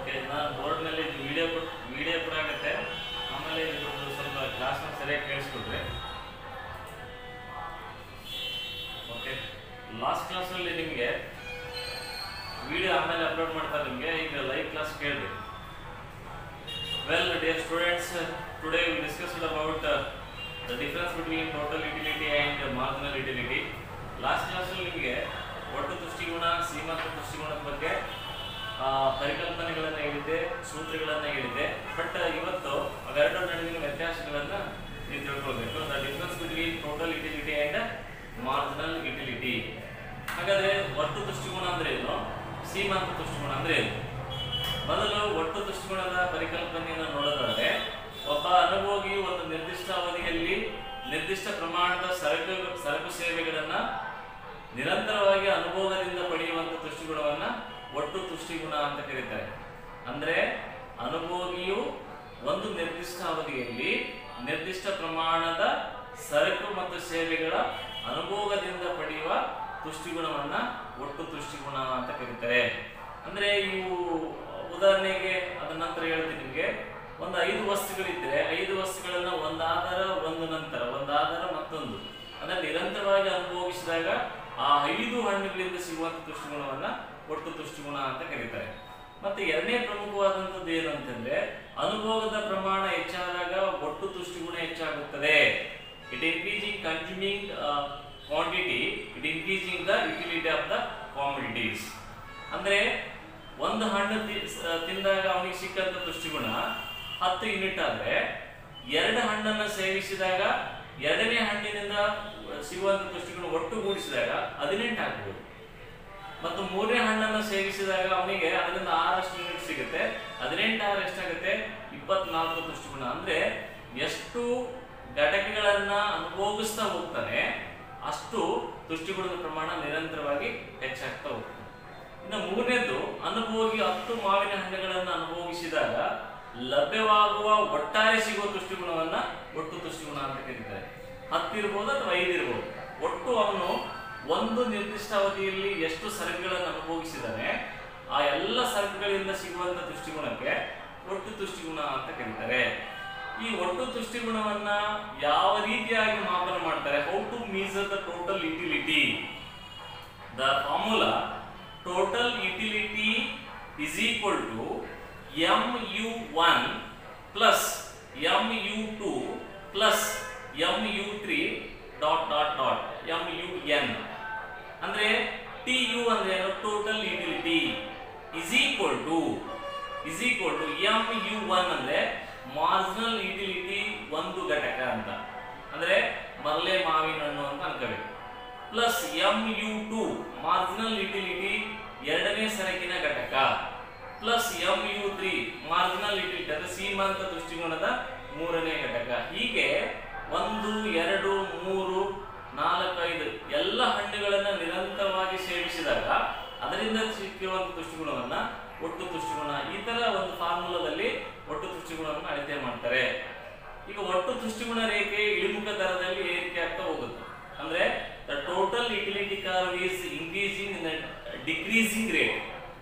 Okay ನಾನು board ಮೇಲೆ video video ಕೂಡ ಆಗುತ್ತೆ ಆಮೇಲೆ ಇದ್ರದ್ದು ಸ್ವಲ್ಪ ಕ್ಲಾಸ್ನ ಸರಿಯಾಗಿ ಕೇಳಿಸ್ಕೊಡ್ರಿ ಓಕೆ ಲಾಸ್ಟ್ ಕ್ಲಾಸಲ್ಲಿ ನಿಮಗೆ ವಿಡಿಯೋ ಆಮೇಲೆ ಅಪ್ಲೋಡ್ ಮಾಡ್ತಾರೆ ನಿಮಗೆ ಈಗ ಲೈವ್ ಕ್ಲಾಸ್ ಕೇಳಿರಿ well dear students today we discussed about the difference between total utility and marginal utility last ಕ್ಲಾಸಲ್ಲಿ ನಿಮಗೆ ಒಟ್ಟು ದೃಷ್ಟಿಗುಣ ಸೀಮಾಂತ ದೃಷ್ಟಿಗುಣದ ಬಗ್ಗೆ ಆ, ಪರಿಕಲ್ಪನೆಗಳನ್ನು ಹೇಳಿದ್ದೆ ಸೂತ್ರಗಳನ್ನು ಹೇಳಿದ್ದೆ ಬಟ್ ಇವತ್ತು ಅವೆರಡರ ನಡುವಿನ ವ್ಯತ್ಯಾಸಗಳನ್ನು ನೀವು ತಿಳ್ಕೊಳ್ಬೇಕು the difference between total utility and marginal utility ಹಾಗಾದ್ರೆ ಒಟ್ಟು ದೃಷ್ಟಿಗುಣ ಅಂದ್ರೆ ಏನು ಸೀಮಾಂತ ದೃಷ್ಟಿಗುಣ ಅಂದ್ರೆ ಏನು ಮೊದಲು ಒಟ್ಟು ದೃಷ್ಟಿಗುಣದ ಪರಿಕಲ್ಪನೆಯನ್ನು ನೋಡೋದಾದ್ರೆ ಒಬ್ಬ ಅನುಭೋಗಿ ಒಂದು ನಿರ್ದಿಷ್ಟ ಅವಧಿಯಲ್ಲಿ ನಿರ್ದಿಷ್ಟ ಪ್ರಮಾಣದ ಸರಕು ಸರಕು ಸೇವೆಗಳನ್ನ ನಿರಂತರವಾಗಿ ಅನುಭವದಿಂದ ಪಡೆಯುವಂತ ದೃಷ್ಟಿಗುಣವನ್ನ ಒಟ್ಟು ದೃಷ್ಟಿಗುಣ ಅಂತ ಕರೀತಾರೆ ಅಂದ್ರೆ ಅನುಭೋಗಿಯು ಒಂದು ನಿರ್ದಿಷ್ಟ ಅವಧಿಯಲ್ಲಿ ನಿರ್ದಿಷ್ಟ ಪ್ರಮಾಣದ ಸರಕು ಮತ್ತು ಸೇವೆಗಳ ಅನುಭೋಗದಿಂದ ಪಡೆಯುವ ತುಷ್ಟಿಗುಣವನ್ನ ಒಟ್ಟು ತುಷ್ಟಿಗುಣ ಅಂತ ಕರೀತಾರೆ ಅಂದ್ರೆ ಇವು ಉದಾಹರಣೆಗೆ ಅದ ನಂತರ ಹೇಳ್ತೀನಿ ನಿಮಗೆ ಒಂದು ಐದು ವಸ್ತುಗಳಿದ್ರೆ ಐದು ವಸ್ತುಗಳನ್ನ ಒಂದಾದರ ಒಂದು ನಂತರ ಒಂದಾದರ ಮತ್ತೊಂದು ಅಂದ್ರೆ ನಿರಂತರವಾಗಿ ಅನುಭವಿಸಿದಾಗ ಆ ಐದು ಹಣ್ಣುಗಳಿಂದ ಸಿಗುವಂತ ತುಷ್ಟಿಗುಣವನ್ನ ಒಟ್ಟು ತುಷ್ಟಿಗುಣ ಅಂತ ಕರೀತಾರೆ ಮತ್ತೆ ಎರಡನೇ ಪ್ರಮುಖವಾದಂಥದ್ದು ಏನು ಅಂತಂದ್ರೆ ಅನುಭವದ ಪ್ರಮಾಣ ಹೆಚ್ಚಾದಾಗ ಒಟ್ಟು ತುಷ್ಟಿಗುಣ ಹೆಚ್ಚಾಗುತ್ತದೆ it increasing consuming quantity it increasing the utility of the commodities ಅಂದ್ರೆ ಒಂದು ಹಣ್ಣು ತಿ- ಸ- ತಿಂದಾಗ ಅವನಿಗೆ ಸಿಕ್ಕಂತ ದೃಷ್ಟಿಗುಣ ಹತ್ತು ಯೂನಿಟ್ ಆದ್ರೆ ಎರಡು ಹಣ್ಣನ್ನು ಸೇವಿಸಿದಾಗ ಎರಡನೇ ಹಣ್ಣಿನಿಂದ ಸಿಗುವಂತ ದೃಷ್ಟಿಗುಣ ಒಟ್ಟುಗೂಡಿಸಿದಾಗ ಹದಿನೆಂಟು ಆಗ್ಬೋದು ಮತ್ತು ಮೂರನೇ ಹಣ್ಣನ್ನು ಸೇವಿಸಿದಾಗ ಅವನಿಗೆ ಅದರಿಂದ ಆರಷ್ಟು ಯೂನಿಟ್ ಸಿಗುತ್ತೆ ಹದಿನೆಂಟು ಆರು ಎಷ್ಟಾಗುತ್ತೆ ಇಪ್ಪತ್ನಾಲ್ಕು ದೃಷ್ಟಿಗುಣ ಅಂದ್ರೆ ಎಷ್ಟು ಘಟಕಗಳನ್ನ ಅನುಭೋಗಿಸ್ತಾ ಹೋಗ್ತಾನೆ ಅಷ್ಟು ದೃಷ್ಟಿಗುಣದ ಪ್ರಮಾಣ ನಿರಂತರವಾಗಿ ಹೆಚ್ಚಾಗ್ತಾ ಹೋಗ್ತಾನೆ ಇನ್ನು ಮೂರನೇದು ಅನುಭೋಗಿ ಹತ್ತು ಮಾವಿನ ಹಣ್ಣುಗಳನ್ನು ಅನುಭವಿಸಿದಾಗ ಲಭ್ಯವಾಗುವ ಒಟ್ಟಾರೆ ಸಿಗುವ ದೃಷ್ಟಿಗುಣವನ್ನ ಒಟ್ಟು ದೃಷ್ಟಿಗುಣ ಅಂತ ಕರೀತಾರೆ ಹತ್ತಿರ್ಬೋದು ಅಥವಾ ಐದು ಇರ್ಬೋದು ಒಟ್ಟು ಅವನು ಒಂದು ನಿರ್ದಿಷ್ಟ ಅವಧಿಯಲ್ಲಿ ಎಷ್ಟು ಸರಕುಗಳನ್ನು ಅನುಭವಿಸಿದಾನೆ ಆ ಎಲ್ಲ ಸರಕುಗಳಿಂದ ಸಿಗುವಂತ ದೃಷ್ಟಿಗುಣಕ್ಕೆ ಒಟ್ಟು ದೃಷ್ಟಿಗುಣ ಅಂತ ಕರೀತಾರೆ ಈ ಒಟ್ಟು ದೃಷ್ಟಿಗುಣವನ್ನ ಯಾವ ರೀತಿಯಾಗಿ ಮಾಪನ ಮಾಡ್ತಾರೆ how to measure the total utility the formula total utility is equal to mu1 plus mu2 plus mu3 dot dot dot mun ಅಂದ್ರೆ tu ಅಂದ್ರೆ ಏನು total utility is equal to is equal to mu1 ಅಂದ್ರೆ marginal utility ಒಂದು ಘಟಕ ಅಂತ ಅಂದ್ರೆ ಮರಳೆ ಮಾವಿನ ಹಣ್ಣು ಅಂತ ಅನ್ಕೋಬೇಕು plus M U two marginal utility ಎರಡನೇ ಸರಕಿನ ಘಟಕ plus M U three marginal utility ಅಂದ್ರೆ ಸೀಮಾಂತ ದೃಷ್ಟಿಕೋನದ ಮೂರನೇ ಘಟಕ ಹೀಗೆ ಒಂದು ಎರಡು ಮೂರು ನಾಲ್ಕು ಐದು ಎಲ್ಲ ಹಣ್ಣುಗಳನ್ನ ನಿರಂತರವಾಗಿ ಸೇವಿಸಿದಾಗ ಅದರಿಂದ ಸಿಕ್ಕಿರುವಂತ ದೃಷ್ಟಿಗುಣವನ್ನ ಒಟ್ಟು ದೃಷ್ಟಿಗುಣ ಈ ತರ ಒಂದು ಫಾರ್ಮುಲಾದಲ್ಲಿ ಒಟ್ಟು ದೃಷ್ಟಿಗುಣವನ್ನು ಅಳತೆ ಮಾಡ್ತಾರೆ ಈಗ ಒಟ್ಟು ದೃಷ್ಟಿಗುಣ ರೇಖೆ ಇಳಿಮುಖ ದರದಲ್ಲಿ ಏರಿಕೆ ಆಗ್ತಾ ಹೋಗುತ್ತೆ ಅಂದ್ರೆ the total utility curve is increasing in decreasing rate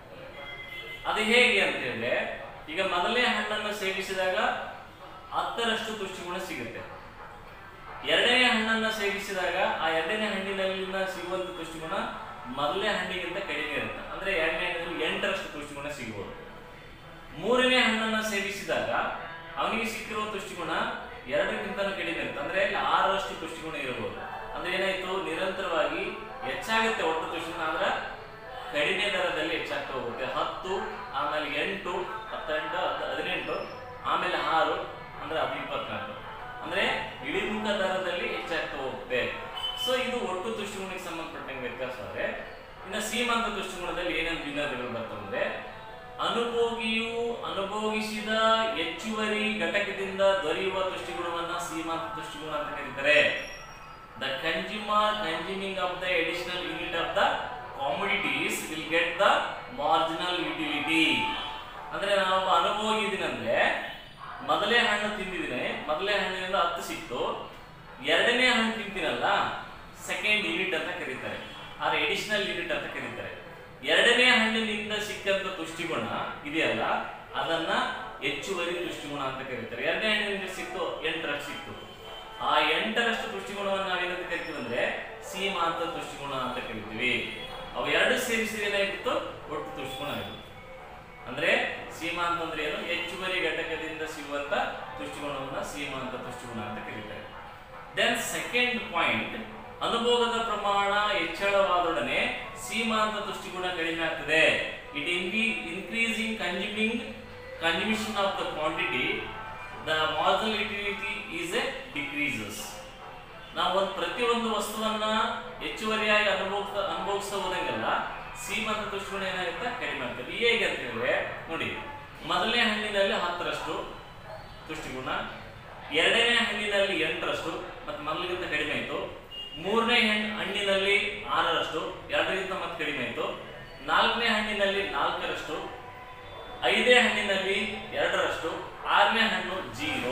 ಅದು ಹೇಗೆ ಅಂತ ಹೇಳಿದ್ರೆ ಈಗ ಮೊದಲನೇ ಹಣ್ಣನ್ನು ಸೇವಿಸಿದಾಗ ಹತ್ತರಷ್ಟು ದೃಷ್ಟಿಗುಣ ಸಿಗುತ್ತೆ ಎರಡನೇ ಹಣ್ಣನ್ನು ಸೇವಿಸಿದಾಗ ಆ ಎರಡನೇ ಹಣ್ಣಿನಲ್ಲಿನ ಸಿಗುವಂತ ದೃಷ್ಟಿಗುಣ ಮೊದಲನೇ ಹಣ್ಣಿಗಿಂತ ಕಡಿಮೆ ಇರುತ್ತೆ ಅಂದ್ರೆ ಎರಡನೇ ಹಣ್ಣಿನಲ್ಲಿ ಎಂಟರಷ್ಟು ದೃಷ್ಟಿಗುಣ ಸಿಗಬಹುದು ಮೂರನೇ ಹಣ್ಣನ್ನ ಸೇವಿಸಿದಾಗ ಅವನಿಗೆ ಸಿಕ್ಕಿರುವ ದೃಷ್ಟಿಗುಣ ಎರಡಕ್ಕಿಂತ ಕಡಿಮೆ ಇರುತ್ತೆ ಅಂದ್ರೆ ಇಲ್ಲಿ ಆರರಷ್ಟು ದೃಷ್ಟಿಗುಣ ಇರಬಹುದು ಅಂದ್ರೆ ಏನಾಯ್ತು ನಿರಂತರವಾಗಿ ಹೆಚ್ಚಾಗುತ್ತೆ ಒಟ್ಟು ದೃಷ್ಟಿಗುಣ ಆದ್ರೆ ಕಡಿಮೆ ದರದಲ್ಲಿ ಹೆಚ್ಚಾಗ್ತಾ ಹೋಗುತ್ತೆ ಹತ್ತು ಆಮೇಲೆ ಎಂಟು ಹತ್ತೆಂಟು ಹತ್ತು ಹದಿನೆಂಟು ಆಮೇಲೆ ಆರು ಅಂದ್ರೆ ಅದು ಇಪ್ಪತ್ನಾಲ್ಕು ಅಂದ್ರೆ ಇಳಿಮುಖ ದರದಲ್ಲಿ ಹೆಚ್ಚಾಗ್ತಾ ಹೋಗುತ್ತೆ ಸೊ ಇದು ಒಟ್ಟು ದೃಷ್ಟಿಗುಣಕ್ಕೆ ಸಂಬಂಧಪಟ್ಟಂಗೆ ವ್ಯತ್ಯಾಸ ಆದರೆ ಇನ್ನು ಸೀಮಾಂತ ದೃಷ್ಟಿಗುಣದಲ್ಲಿ ಏನೇನು ಭಿನ್ನತೆಗಳು ಬರ್ತವೆ ಅನುಭೋಗಿಯು ಅನುಭೋಗಿಸಿದ ಹೆಚ್ಚುವರಿ ಘಟಕದಿಂದ ದೊರೆಯುವ ದೃಷ್ಟಿಗುಣವನ್ನ ಸೀಮಾಂತ ದೃಷ್ಟಿಗುಣ ಅಂತ ಕರೀತಾರೆ the consumer consuming of the additional unit of the commodities will get the marginal utility ಅಂದ್ರೆ ನಾವು ಅನುಭೋಗಿ ಇದೀನಂದ್ರೆ ಮೊದಲೇ ಹಣ್ಣು ತಿಂದಿದ್ದೀನಿ ಮೊದಲೇ ಹಣ್ಣಿನಿಂದ ಹತ್ತು ಸಿಕ್ತು ಎರಡನೇ ಹಣ್ಣು ತಿಂತೀನಲ್ಲ ಸೆಕೆಂಡ್ ಯೂನಿಟ್ ಅಂತ ಕರೀತಾರೆ ಆರ್ ಎಡಿಷನಲ್ ಯೂನಿಟ್ ಅಂತ ಕರೀತಾರೆ ಎರಡನೇ ಹಣ್ಣಿನಿಂದ ಸಿಕ್ಕಂತ ತುಷ್ಟಿಗುಣ ಇದೆಯಲ್ಲ ಅದನ್ನ ಹೆಚ್ಚುವರಿ ದೃಷ್ಟಿಗುಣ ಅಂತ ಕರೀತಾರೆ ಎರಡನೇ ಹಣ್ಣಿನಿಂದ ಸಿಕ್ತು ಎಂಟರಷ್ಟು ಸಿಕ್ತು ಆ ಎಂಟರಷ್ಟು ದೃಷ್ಟಿಗುಣವನ್ನು ನಾವೇನಂತ ಕರಿತೀವಿ ಅಂದ್ರೆ ಸೀಮಾಂತ ದೃಷ್ಟಿಗುಣ ಅಂತ ಕರಿತೀವಿ ಅವು ಎರಡು ಸೇರಿಸಿ ಏನಾಗಿತ್ತು ಒಟ್ಟು ದೃಷ್ಟಿಗುಣ ಆಗಿತ್ತು ಅಂದ್ರೆ ಸೀಮಾಂತ ಅಂದ್ರೆ ಏನು ಹೆಚ್ಚುವರಿ ಘಟಕದಿಂದ ಸಿಗುವಂತ ದೃಷ್ಟಿಗುಣವನ್ನ ಸೀಮಾಂತ ದೃಷ್ಟಿಗುಣ ಅಂತ ಕರೀತಾರೆ ದೆನ್ ಸೆಕೆಂಡ್ ಪಾಯಿಂಟ್ ಅನುಭೋಗದ ಪ್ರಮಾಣ ಹೆಚ್ಚಳವಾದೊಡನೆ ಸೀಮಾಂತ ದೃಷ್ಟಿಗುಣ ಕಡಿಮೆ ಆಗ್ತದೆ ಇಟ್ ಇನ್ವಿ increasing consuming consumption of the quantity the marginal utility is a decreases ನಾವು ಒಂದು ಪ್ರತಿಯೊಂದು ವಸ್ತುವನ್ನ ಹೆಚ್ಚುವರಿಯಾಗಿ ಅನುಭವಿಸ ಅನುಭವಿಸ್ತಾ ಹೋದಂಗೆಲ್ಲ ಸೀಮಾಂತ ದೃಷ್ಟಿಗುಣ ಏನಾಗುತ್ತೆ ಕಡಿಮೆ ಆಗ್ತದೆ ಹೇಗೆ ಅಂತ ಹೇಳಿದ್ರೆ ನೋಡಿ ಮೊದಲನೇ ಹಣ್ಣಿನಲ್ಲಿ ಹತ್ತರಷ್ಟು ದೃಷ್ಟಿಗುಣ ಎರಡನೇ ಹಣ್ಣಿನಲ್ಲಿ ಎಂಟರಷ್ಟು ಮತ್ತು ಮೊದಲಿಗಿಂತ ಕಡಿಮೆ ಆಯಿತು ಮೂರನೇ ಹಣ್ಣು ಹಣ್ಣಿನಲ್ಲಿ ಆರರಷ್ಟು ಎರಡರಿಂದ ಮತ್ತೆ ಕಡಿಮೆ ಆಯಿತು ನಾಲ್ಕನೇ ಹಣ್ಣಿನಲ್ಲಿ ನಾಲ್ಕರಷ್ಟು ಐದನೇ ಹಣ್ಣಿನಲ್ಲಿ ಎರಡರಷ್ಟು ಆರನೇ ಹಣ್ಣು ಜೀರೋ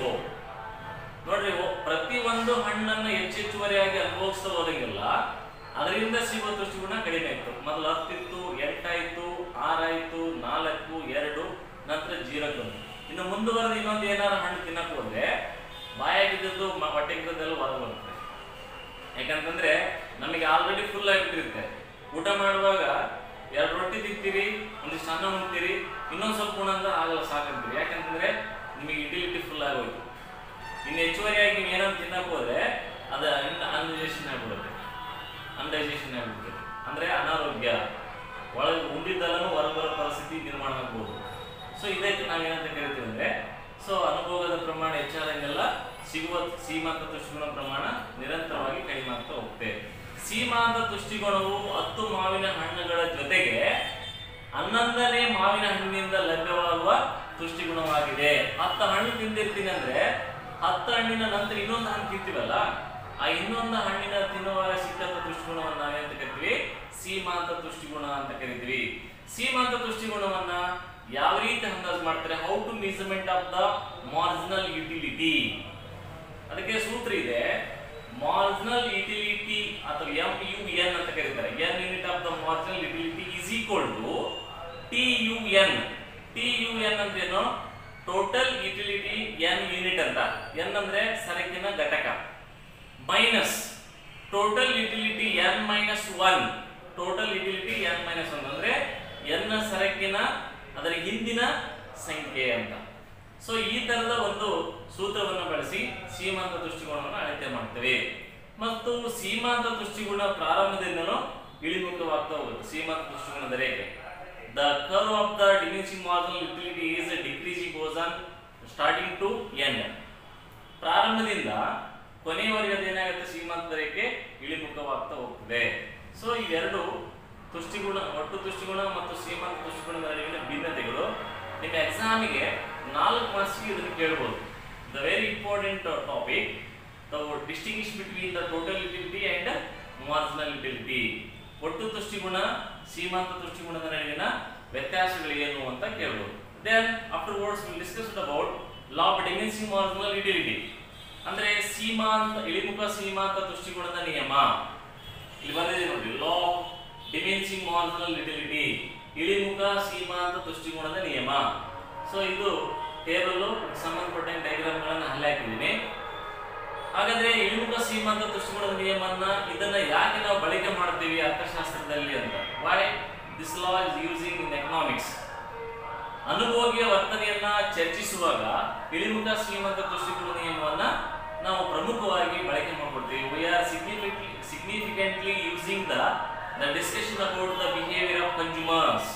ನೋಡ್ರಿ ಒ- ಪ್ರತಿಯೊಂದು ಹಣ್ಣನ್ನು ಹೆಚ್ಚೆಚ್ಚುವರಿಯಾಗಿ ಅನುಭವಿಸ್ತಾ ಹೋದಂಗೆಲ್ಲ ಅದರಿಂದ ಸಿಗುವ ದೃಷ್ಟಿಗುಣ ಕಡಿಮೆ ಆಯ್ತು ಮೊದಲು ಹತ್ತಿತ್ತು ಎಂಟಾಯ್ತು ಆರಾಯ್ತು ನಾಲ್ಕು ಎರಡು ನಂತರ ಜೀರೋ ಬಂತು ಇನ್ನು ಮುಂದುವರೆದು ಇನ್ನೊಂದು ಏನಾರ ಹಣ್ಣು ತಿನ್ನಕ್ ಹೋದ್ರೆ ಬಾಯಾಗಿದ್ದು ಹೊಟ್ಟೆಗಿದ್ದೆಲ್ಲ ಹೊರಗೆ ಬರುತ್ತೆ ಯಾಕಂತಂದ್ರೆ ನಮಗೆ ಆಲ್ರೆಡಿ ಫುಲ್ ಆಗಿಬಿಟ್ಟಿರುತ್ತೆ ಊಟ ಮಾಡುವಾಗ ಎರಡು ರೊಟ್ಟಿ ತಿಂತೀರಿ ಒಂದಿಷ್ಟು ಅನ್ನ ಉಣ್ತೀರಿ ಇನ್ನೊಂದು ಸ್ವಲ್ಪ ಉಣಂದ್ರೆ ಆಗಲ್ಲ ಸಾಕಂತೀರಿ ಯಾಕಂತಂದ್ರೆ ನಿಮಗೆ ಇಟಿಲಿಟಿ ಫುಲ್ ಆಗೋಯ್ತು ಇನ್ನು ಹೆಚ್ಚುವರಿಯಾಗಿ ನೀವು ಏನಾದ್ರು ತಿನ್ನಕ್ ಹೋದ್ರೆ ಅದು ಅನ್ಡೈಜೆಷನ್ ಆಗ್ಬಿಡುತ್ತೆ ಅನ್ಡೈಜೆಷನ್ ಆಗ್ಬಿಡುತ್ತೆ ಅಂದ್ರೆ ಅನಾರೋಗ್ಯ ಒಳಗೆ ಉಂಡಿದ್ದೆಲ್ಲನೂ ಹೊರಗೆ ಬರೋ ಪರಿಸ್ಥಿತಿ ನಿರ್ಮಾಣ ಆಗ್ಬೋದು ಸೊ ಇದಕ್ಕೆ ನಾವೇನಂತ ಕರಿತೀವಿ ಅಂದ್ರೆ ಸೊ ಅನುಭೋಗದ ಪ್ರಮಾಣ ಹೆಚ್ಚಾದಂಗೆಲ್ಲ ಸಿಗುವ ಸೀಮಾಂತ ತುಷ್ಟಿಗುಣ ಪ್ರಮಾಣ ನಿರಂತರವಾಗಿ ಕಡಿಮೆ ಆಗ್ತಾ ಹೋಗುತ್ತೆ ಸೀಮಾಂತ ತುಷ್ಟಿಗುಣವು ಹತ್ತು ಮಾವಿನ ಹಣ್ಣುಗಳ ಜೊತೆಗೆ ಹನ್ನೊಂದನೇ ಮಾವಿನ ಹಣ್ಣಿನಿಂದ ಲಭ್ಯವಾಗುವ ತುಷ್ಟಿಗುಣವಾಗಿದೆ ಹತ್ತು ಹಣ್ಣು ತಿಂದಿರ್ತೀನಿ ಅಂದ್ರೆ ಹತ್ತು ಹಣ್ಣಿನ ನಂತರ ಇನ್ನೊಂದು ಹಣ್ಣು ತಿಂತೀವಲ್ಲ ಆ ಇನ್ನೊಂದು ಹಣ್ಣಿನ ತಿನ್ನುವಾಗ ಸಿಕ್ಕಂತ ತುಷ್ಟಿಗುಣವನ್ನ ನಾವೇಂತ ಕರಿತೀವಿ ಸೀಮಾಂತ ತುಷ್ಟಿಗುಣ ಅಂತ ಕರಿತೀವಿ ಸೀಮಾಂತ ತುಷ್ಟಿಗುಣವನ್ನ ಯಾವ ರೀತಿ ಅಂದಾಜು ಮಾಡ್ತಾರೆ how to measurement of the marginal utility ಅದಕ್ಕೆ ಸೂತ್ರ ಇದೆ ಮಾರ್ಜಿನಲ್ ಯುಟಿಲಿಟಿ ಅಥವಾ ಎಂ ಯು ಎನ್ ಅಂತ ಕರೀತಾರೆ N unit of the marginal utility is equal to T U N T U N ಅಂದ್ರೆ ಏನು ಟೋಟಲ್ ಯುಟಿಲಿಟಿ ಎನ್ ಯೂನಿಟ್ ಅಂತ N ಅಂದ್ರೆ ಸರಕಿನ ಘಟಕ minus total utility N minus one total utility N minus one ಅಂದ್ರೆ N ಸರಕಿನ ಅದರ ಹಿಂದಿನ ಸಂಖ್ಯೆ ಅಂತ ಸೊ ಈ ತರದ ಒಂದು ಸೂತ್ರವನ್ನು ಬಳಸಿ ಸೀಮಾಂತ ದೃಷ್ಟಿಕೋನವನ್ನು ಅಳತೆ ಮಾಡ್ತೇವೆ ಮತ್ತು ಸೀಮಾಂತ ದೃಷ್ಟಿಗುಣ ಪ್ರಾರಂಭದಿಂದಲೂ ಇಳಿಮುಖವಾಗ್ತಾ ಹೋಗುತ್ತೆ ಸೀಮಾಂತ ದೃಷ್ಟಿಗುಣದ ರೇಖೆ the curve of the diminishing marginal utility is decreasing goes on starting to end ಪ್ರಾರಂಭದಿಂದ ಕೊನೆಯವರೆಗೆ ಅದೇನಾಗುತ್ತೆ ಸೀಮಾಂತ ರೇಖೆ ಇಳಿಮುಖವಾಗ್ತಾ ಹೋಗ್ತದೆ ಸೊ ಇವೆರಡು ತುಷ್ಟಿಗುಣ ಒಟ್ಟು ತುಷ್ಟಿಗುಣ ಮತ್ತು ಸೀಮಾಂತ ತುಷ್ಟಿಗುಣದ ನಡುವಿನ ಭಿನ್ನತೆಗಳು ನಿಮ್ಮ ಎಕ್ಸಾಮಿಗೆ ನಾಲ್ಕು ಮಾರ್ಕ್ಸ್ಗೆ ಇದನ್ನು ಕೇಳ್ಬೋದು the very important topic the distinguish between the total utility and marginal utility ಒಟ್ಟು ತುಷ್ಟಿಗುಣ ಸೀಮಾಂತ ತುಷ್ಟಿಗುಣದ ನಡುವಿನ ವ್ಯತ್ಯಾಸಗಳು ಏನು ಅಂತ ಕೇಳ್ಬೋದು then afterwards will discuss about law of diminishing marginal utility ಅಂದ್ರೆ ಸೀಮಾಂತ ಇಳಿಮುಖ ಸೀಮಾಂತ ದೃಷ್ಟಿಗುಣದ ನಿಯಮ ಇಲ್ಲಿ ಬಂದಿದೆ ನೋಡಿ ಲಾ ಡಿಮೆನ್ಸಿಂಗ್ ಮಾರ್ಜಿನಲ್ ಯುಟಿಲಿಟಿ ಇಳಿಮುಖ ಸೀಮಾಂತ ದೃಷ್ಟಿಗುಣದ ನಿಯಮ ಸೊ ಇದು ಟೇಬಲ್ ಸಂಬಂಧಪಟ್ಟ ಡೈಗ್ರಾಮ್ಗಳನ್ನು ಅಲ್ಲೇ ಹಾಕಿದ್ದೀನಿ ಹಾಗಾದ್ರೆ ಇಳಿಮುಖ ಸೀಮಾಂತ ದೃಷ್ಟಿಗುಣದ ನಿಯಮನ್ನ ಇದನ್ನ ಯಾಕೆ ನಾವು ಬಳಕೆ ಮಾಡ್ತೀವಿ ಅರ್ಥಶಾಸ್ತ್ರದಲ್ಲಿ ಅಂತ why this law is using in economics ಅನುಭೋಗಿಯ ವರ್ತನೆಯನ್ನ ಚರ್ಚಿಸುವಾಗ ಇಳಿಮುಖ ಶ್ರೀಮಂತ ದೃಷ್ಟಿಕೋನ ನಿಯಮವನ್ನ ನಾವು ಪ್ರಮುಖವಾಗಿ ಬಳಕೆ ಮಾಡ್ಕೊಳ್ತೀವಿ we are significantly significantly using the the discussion about the behaviour of consumers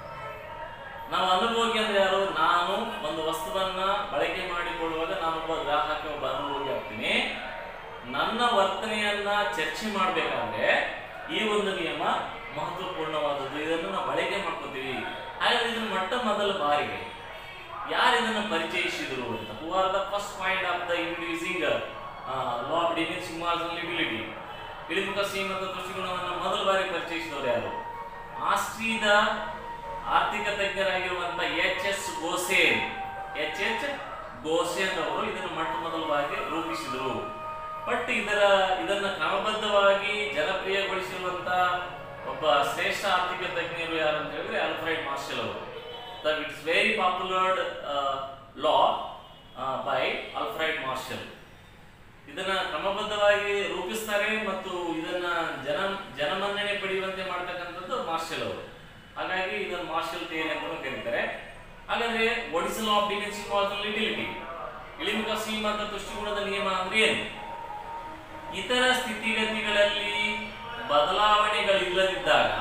ನಾವು ಅನುಭೋಗಿ ಅಂದ್ರೆ ಯಾರು ನಾನು ಒಂದು ವಸ್ತುವನ್ನ ಬಳಕೆ ಮಾಡಿಕೊಳ್ಳುವಾಗ ನಾನೊಬ್ಬ ಗ್ರಾಹಕ ಒಬ್ಬ ಅನುಭೋಗಿ ಆಗ್ತೀನಿ ನನ್ನ ವರ್ತನೆಯನ್ನ ಚರ್ಚೆ ಮಾಡಬೇಕಾದ್ರೆ ಈ ಒಂದು ನಿಯಮ ಮಹತ್ವಪೂರ್ಣವಾದದ್ದು ಇದನ್ನು ನಾವು ಬಳಕೆ ಮಾಡ್ಕೋತೀವಿ ಹಾಗಾದ್ರೆ ಇದನ್ನ ಮೊಟ್ಟ ಮೊದಲ ಬಾರಿಗೆ ಯಾರು ಇದನ್ನು ಪರಿಚಯಿಸಿದ್ರು ಅಂತ who are the first point of the introducing law of diminishing marginal utility ಇಳಿಮುಖ ಸೀಮಿತ ದೃಷ್ಟಿಕೋನವನ್ನು ಮೊದಲ ಬಾರಿ ಪರಿಚಯಿಸಿದವರು ಯಾರು ಆಸ್ಟ್ರಿಯಾದ ಆರ್ಥಿಕ ತಜ್ಞರಾಗಿರುವಂತ H S Gossen H H Gossen ಅವರು ಇದನ್ನು ಮೊಟ್ಟ ಮೊದಲ ಬಾರಿಗೆ ರೂಪಿಸಿದರು ಬಟ್ ಇದರ ಇದನ್ನ ಕ್ರಮಬದ್ಧವಾಗಿ ಜನಪ್ರಿಯಗೊಳಿಸಿರುವಂತ ಒಬ್ಬ ಶ್ರೇಷ್ಠ ಆರ್ಥಿಕ ತಜ್ಞರು ಯಾರು ಅಂತ ಹೇಳಿದ್ರೆ ಆಲ್ಫ್ರೆಡ್ ಮಾರ್ಷಲ್ ಅವರು that it is very popular uh, law uh, by Alfred Marshall. ಇದನ್ನ ಕ್ರಮಬದ್ಧವಾಗಿ ರೂಪಿಸ್ತಾರೆ ಮತ್ತು ಇದನ್ನ ಜನ ಜನಮನ್ನಣೆ ಪಡೆಯುವಂತೆ ಮಾಡ್ತಕ್ಕಂಥದ್ದು ಮಾರ್ಷಲ್ ಅವರು ಹಾಗಾಗಿ ಇದನ್ನು ಮಾರ್ಷಲ್ ಥಿಯರಿ ಅಂತ ಕರೀತಾರೆ ಹಾಗಾದ್ರೆ ಒಡಿಸ್ ಲಾ ಆಫ್ ಡಿಮೆನ್ಸಿಂಗ್ ಕಾಸ್ ಲಿಟಿಲಿಟಿ ಇಳಿಮುಖ ಸೀಮಾಂತ ದೃಷ್ಟಿಕೋನದ ನಿಯಮ ಅಂದ್ರೆ ಏನು ಇತರ ಸ್ಥಿತಿಗತಿಗಳಲ್ಲಿ ಬದಲಾವಣೆಗಳಿಲ್ಲದಿದ್ದಾಗ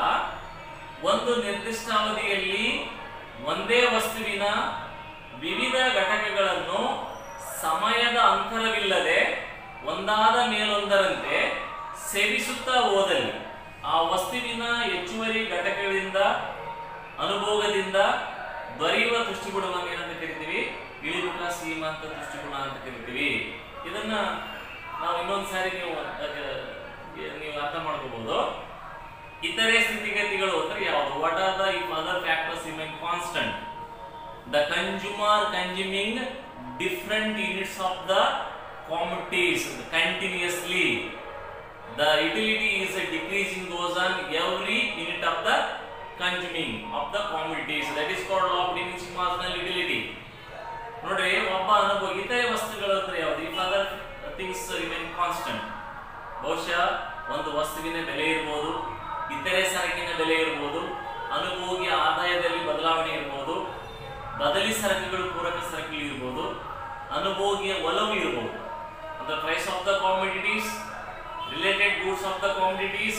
ಒಂದು ನಿರ್ದಿಷ್ಟ ಅವಧಿಯಲ್ಲಿ ಒಂದೇ ವಸ್ತುವಿನ ವಿವಿಧ ಘಟಕಗಳನ್ನು ಸಮಯದ ಅಂತರವಿಲ್ಲದೆ ಒಂದಾದ ಮೇಲೊಂದರಂತೆ ಸೇವಿಸುತ್ತಾ ಹೋದಲ್ಲಿ ಆ ವಸ್ತುವಿನ ಹೆಚ್ಚುವರಿ ಘಟಕಗಳಿಂದ ಅನುಭೋಗದಿಂದ ದೊರೆಯುವ ದೃಷ್ಟಿಗುಣವನ್ನು ಏನಂತ ಕರಿತೀವಿ ಇಳಿಮುಖ ಸೀಮಾಂತ ದೃಷ್ಟಿಗುಣ ಅಂತ ಕರಿತೀವಿ ಇದನ್ನ ನಾವು ಇನ್ನೊಂದು ಸಾರಿ ನೀವು ಅದಕ್ಕೆ ನೀವು ಅರ್ಥ ಮಾಡ್ಕೋಬಹುದು ಇತರೆ ಸ್ಥಿತಿಗತಿಗಳು ಅಂದ್ರೆ ಯಾವುದು what are the if other factors remain constant the consumer consuming different units of the commodities continuously the utility is decreasing goes on every unit of the consuming of the commodities that is called law of diminishing marginal utility ನೋಡ್ರಿ ಒಬ್ಬ ಅನುಭವ ಇತರೆ ವಸ್ತುಗಳು ಅಂದ್ರೆ ಯಾವುದು if other things remain constant ಬಹುಶಃ ಒಂದು ವಸ್ತುವಿನ ಬೆಲೆ ಇರ್ಬೋದು ಇತರೆ ಸರಕಿನ ಬೆಲೆ ಇರ್ಬೋದು ಅನುಭೋಗಿ ಆದಾಯದಲ್ಲಿ ಬದಲಾವಣೆ ಇರ್ಬೋದು ಬದಲಿ ಸರಕುಗಳು ಪೂರಕ ಸರಕುಗಳು ಇರ್ಬೋದು ಅನುಭೋಗಿಯ ಒಲವು ಇರ್ಬೋದು the price of the commodities, related goods of the commodities,